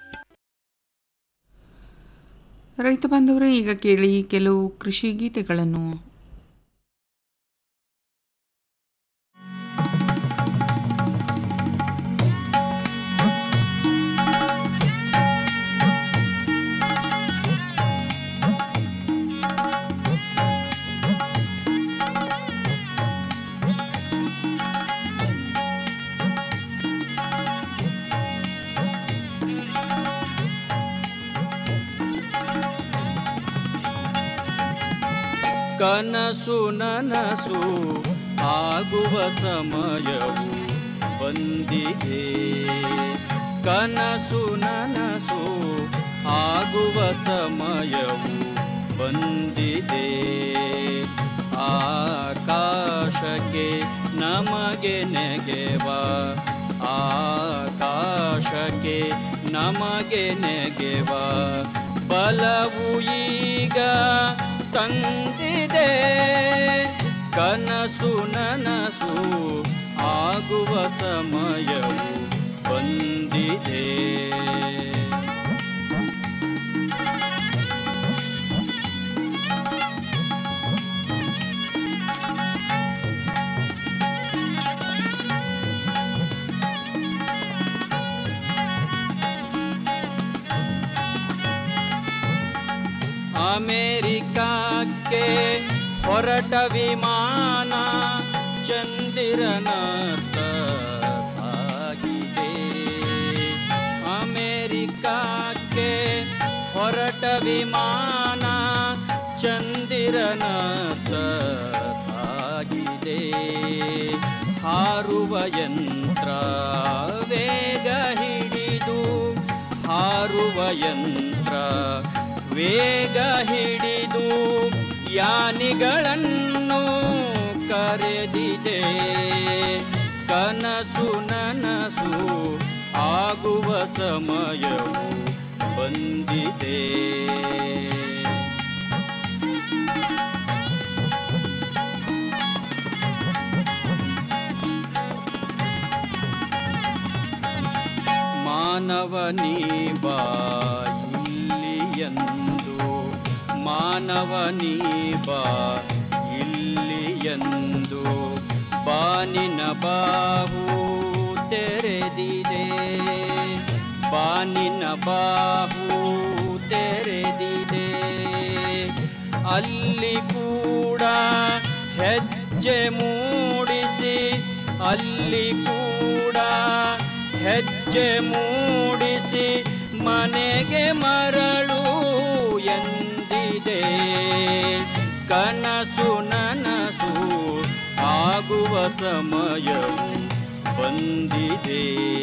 ರೈತ ಬಾಂಧವರೇ ಈಗ ಕೇಳಿ ಕೆಲವು ಕೃಷಿ ಗೀತೆಗಳನ್ನು ಕನಸು ನನಸು ಆಗುವ ಸಮಯವು ಬಂದಿದೆ ಕನಸು ನನಸು ಆಗುವ ಸಮಯವು ಬಂದಿದೆ ಆಕಾಶಕ್ಕೆ ನಮಗೆ ನೆಗೆವ ಆಕಾಶಕ್ಕೆ ನಮಗೆ ನೆಗೆವ ಬಲವು ಈಗ ತಂದಿದೆ ಕನಸು ನನಸು ಆಗುವ ಸಮಯವು ಬಂದಿದೆ ಅಮೆರಿಕಕ್ಕೆ ಹೊರಟ ವಿಮಾನ ಚಂದಿರನತ್ತ ಸಾಗಿದೆ ಅಮೆರಿಕಕ್ಕೆ ಹೊರಟ ವಿಮಾನ ಚಂದಿರನತ್ತ ಸಾಗಿದೆ ಹಾರುವ ಯಂತ್ರ ವೇಗ ಹಿಡಿದು ಹಾರುವ ಯಂತ್ರ ವೇಗ ಹಿಡಿದು ಯಾನಿಗಳನ್ನು ಕರೆದಿದೆ ಕನಸು ನನಸು ಆಗುವ ಸಮಯವು ಬಂದಿದೆ ಮಾನವನೀ ಬಾ ಇಲ್ಲಿಯಂದು ಮಾನವನೀ ಬಾ ಇಲ್ಲಿಯಂದು ಬಾನಿನ ಬಾಹು ತೆರೆದಿದೆ ಬಾನಿನ ಬಾಹು ತೆರೆದಿದೆ ಅಲ್ಲಿ ಕೂಡ ಹೆಜ್ಜೆ ಮೂಡಿಸಿ ಅಲ್ಲಿ ಕೂಡ ಹೆಜ್ಜೆ ಮೂಡಿಸಿ ಮನೆಗೆ ಮರಳು ಎಂದಿದೆ ಕನಸು ನನಸು ಆಗುವ ಸಮಯವು ಬಂದಿದೆ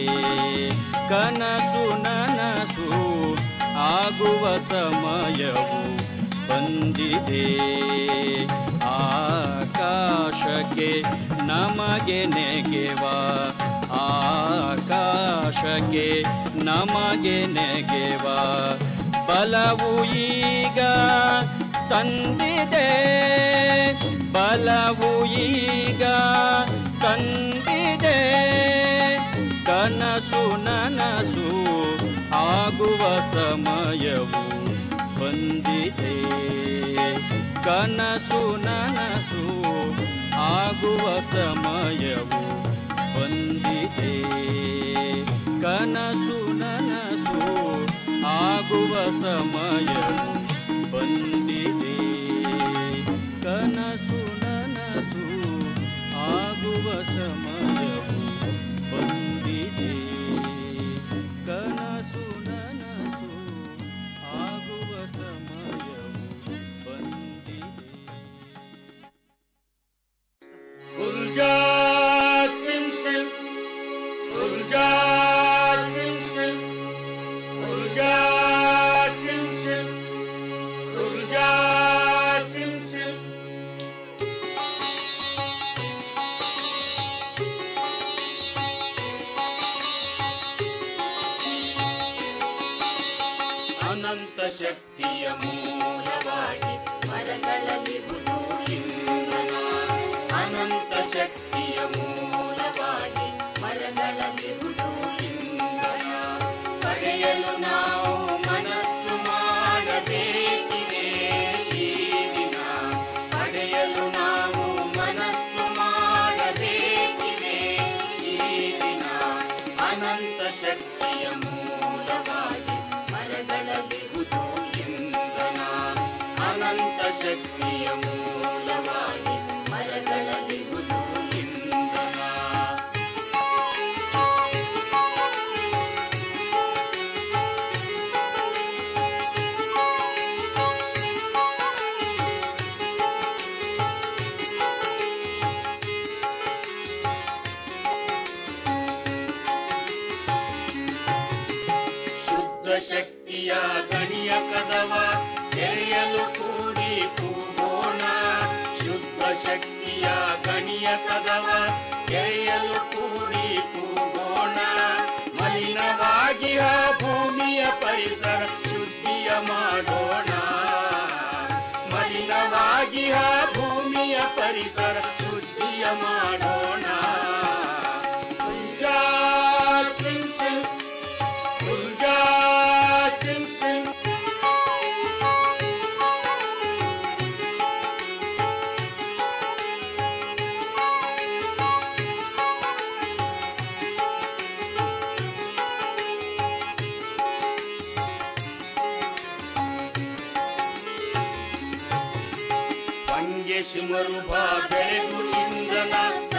ಕನಸು ನನಸು ಆಗುವ ಸಮಯವು ಬಂದಿದೆ ಆಕಾಶಕ್ಕೆ ನಮಗೆ ನೆಗೆವ ಆಕಾಶಕ್ಕೆ ನಮಗೆ ನೆಗೆವ ಬಲವು ಈಗ ತಂದಿದೆ ಬಲವು ಈಗ ತಂದಿದೆ ಕನಸು ನನಸು ಆಗುವ ಸಮಯವು ಬಂದಿದೆ ಕನಸು ನನಸು ಆಗುವ ಸಮಯವು ಬಂದಿದೆ ಕನಸು ನನಸು ಆಗುವ ಸಮಯವು ಬಂದಿದೆ ಕನಸು ನನಸು ಆಗುವ ಸಮಯವು ಬಂದಿದೆ ಕನಸು ನನಸು ಆಗುವ ಸಮಯವು ಬಂದಿದೆ Ulja sim sim, ulja sim sim, ulja sim sim, ulja sim sim. ಅನಂತ ಶಕ್ತಿಯ ಮೂಲವಾಗಿ ಮರಗಳಲ್ಲಿರುವುದು ಇಂಧನ ಅನಂತ ಶಕ್ತಿಯ ಮೂಲವಾಗಿ ಮರಗಳಲ್ಲಿರುವುದು ಇಂಧನ ಪಡೆಯಲು ನಾವು ಮನಸ್ಸು ಮಾಡಬೇಕಿದೆ ಈ ದಿನ ಪಡೆಯಲು ನಾವು ಮನಸ್ಸು ಮಾಡಬೇಕಿದೆ ಈ ದಿನ ಅನಂತ ಶಕ್ತಿಯ ಮೂಲವಾಗಿ ಮರಗಳಲ್ಲಿರುವುದು ಇಂಧನ ಅನಂತ ಶಕ್ತಿಯ ಮೂಲವಾಗಿ ಮರಗಳಲ್ಲಿರುವುದು ಇಂಧನ ಶುದ್ಧ ಶಕ್ತಿಯ ಗಣಿಯ ಕದವ ತೆರೆಯಲು ಕೂಡಿ ಕೂಗೋಣ ಶುದ್ಧ ಶಕ್ತಿಯ ಗಣಿಯ ಕದವ ತೆರೆಯಲು ಕೂಡಿ ಕೂಗೋಣ ಮಲಿನವಾಗಿಯ ಭೂಮಿಯ ಪರಿಸರ ಶುದ್ಧಿಯ ಮಾಡೋಣ ಮಲಿನವಾಗಿಯ ಭೂಮಿಯ ಪರಿಸರ ಶುದ್ಧಿಯ ಮಾಡೋಣ ಉಲ್ಜಾ ಸಿಂ ಸಿಂ ಉಲ್ಜಾ ಸಿಂ ಸಿಂ ಪಂಗೆ ಶಿಮರುಭ ಬೆಳೆದು ಇಂಧನ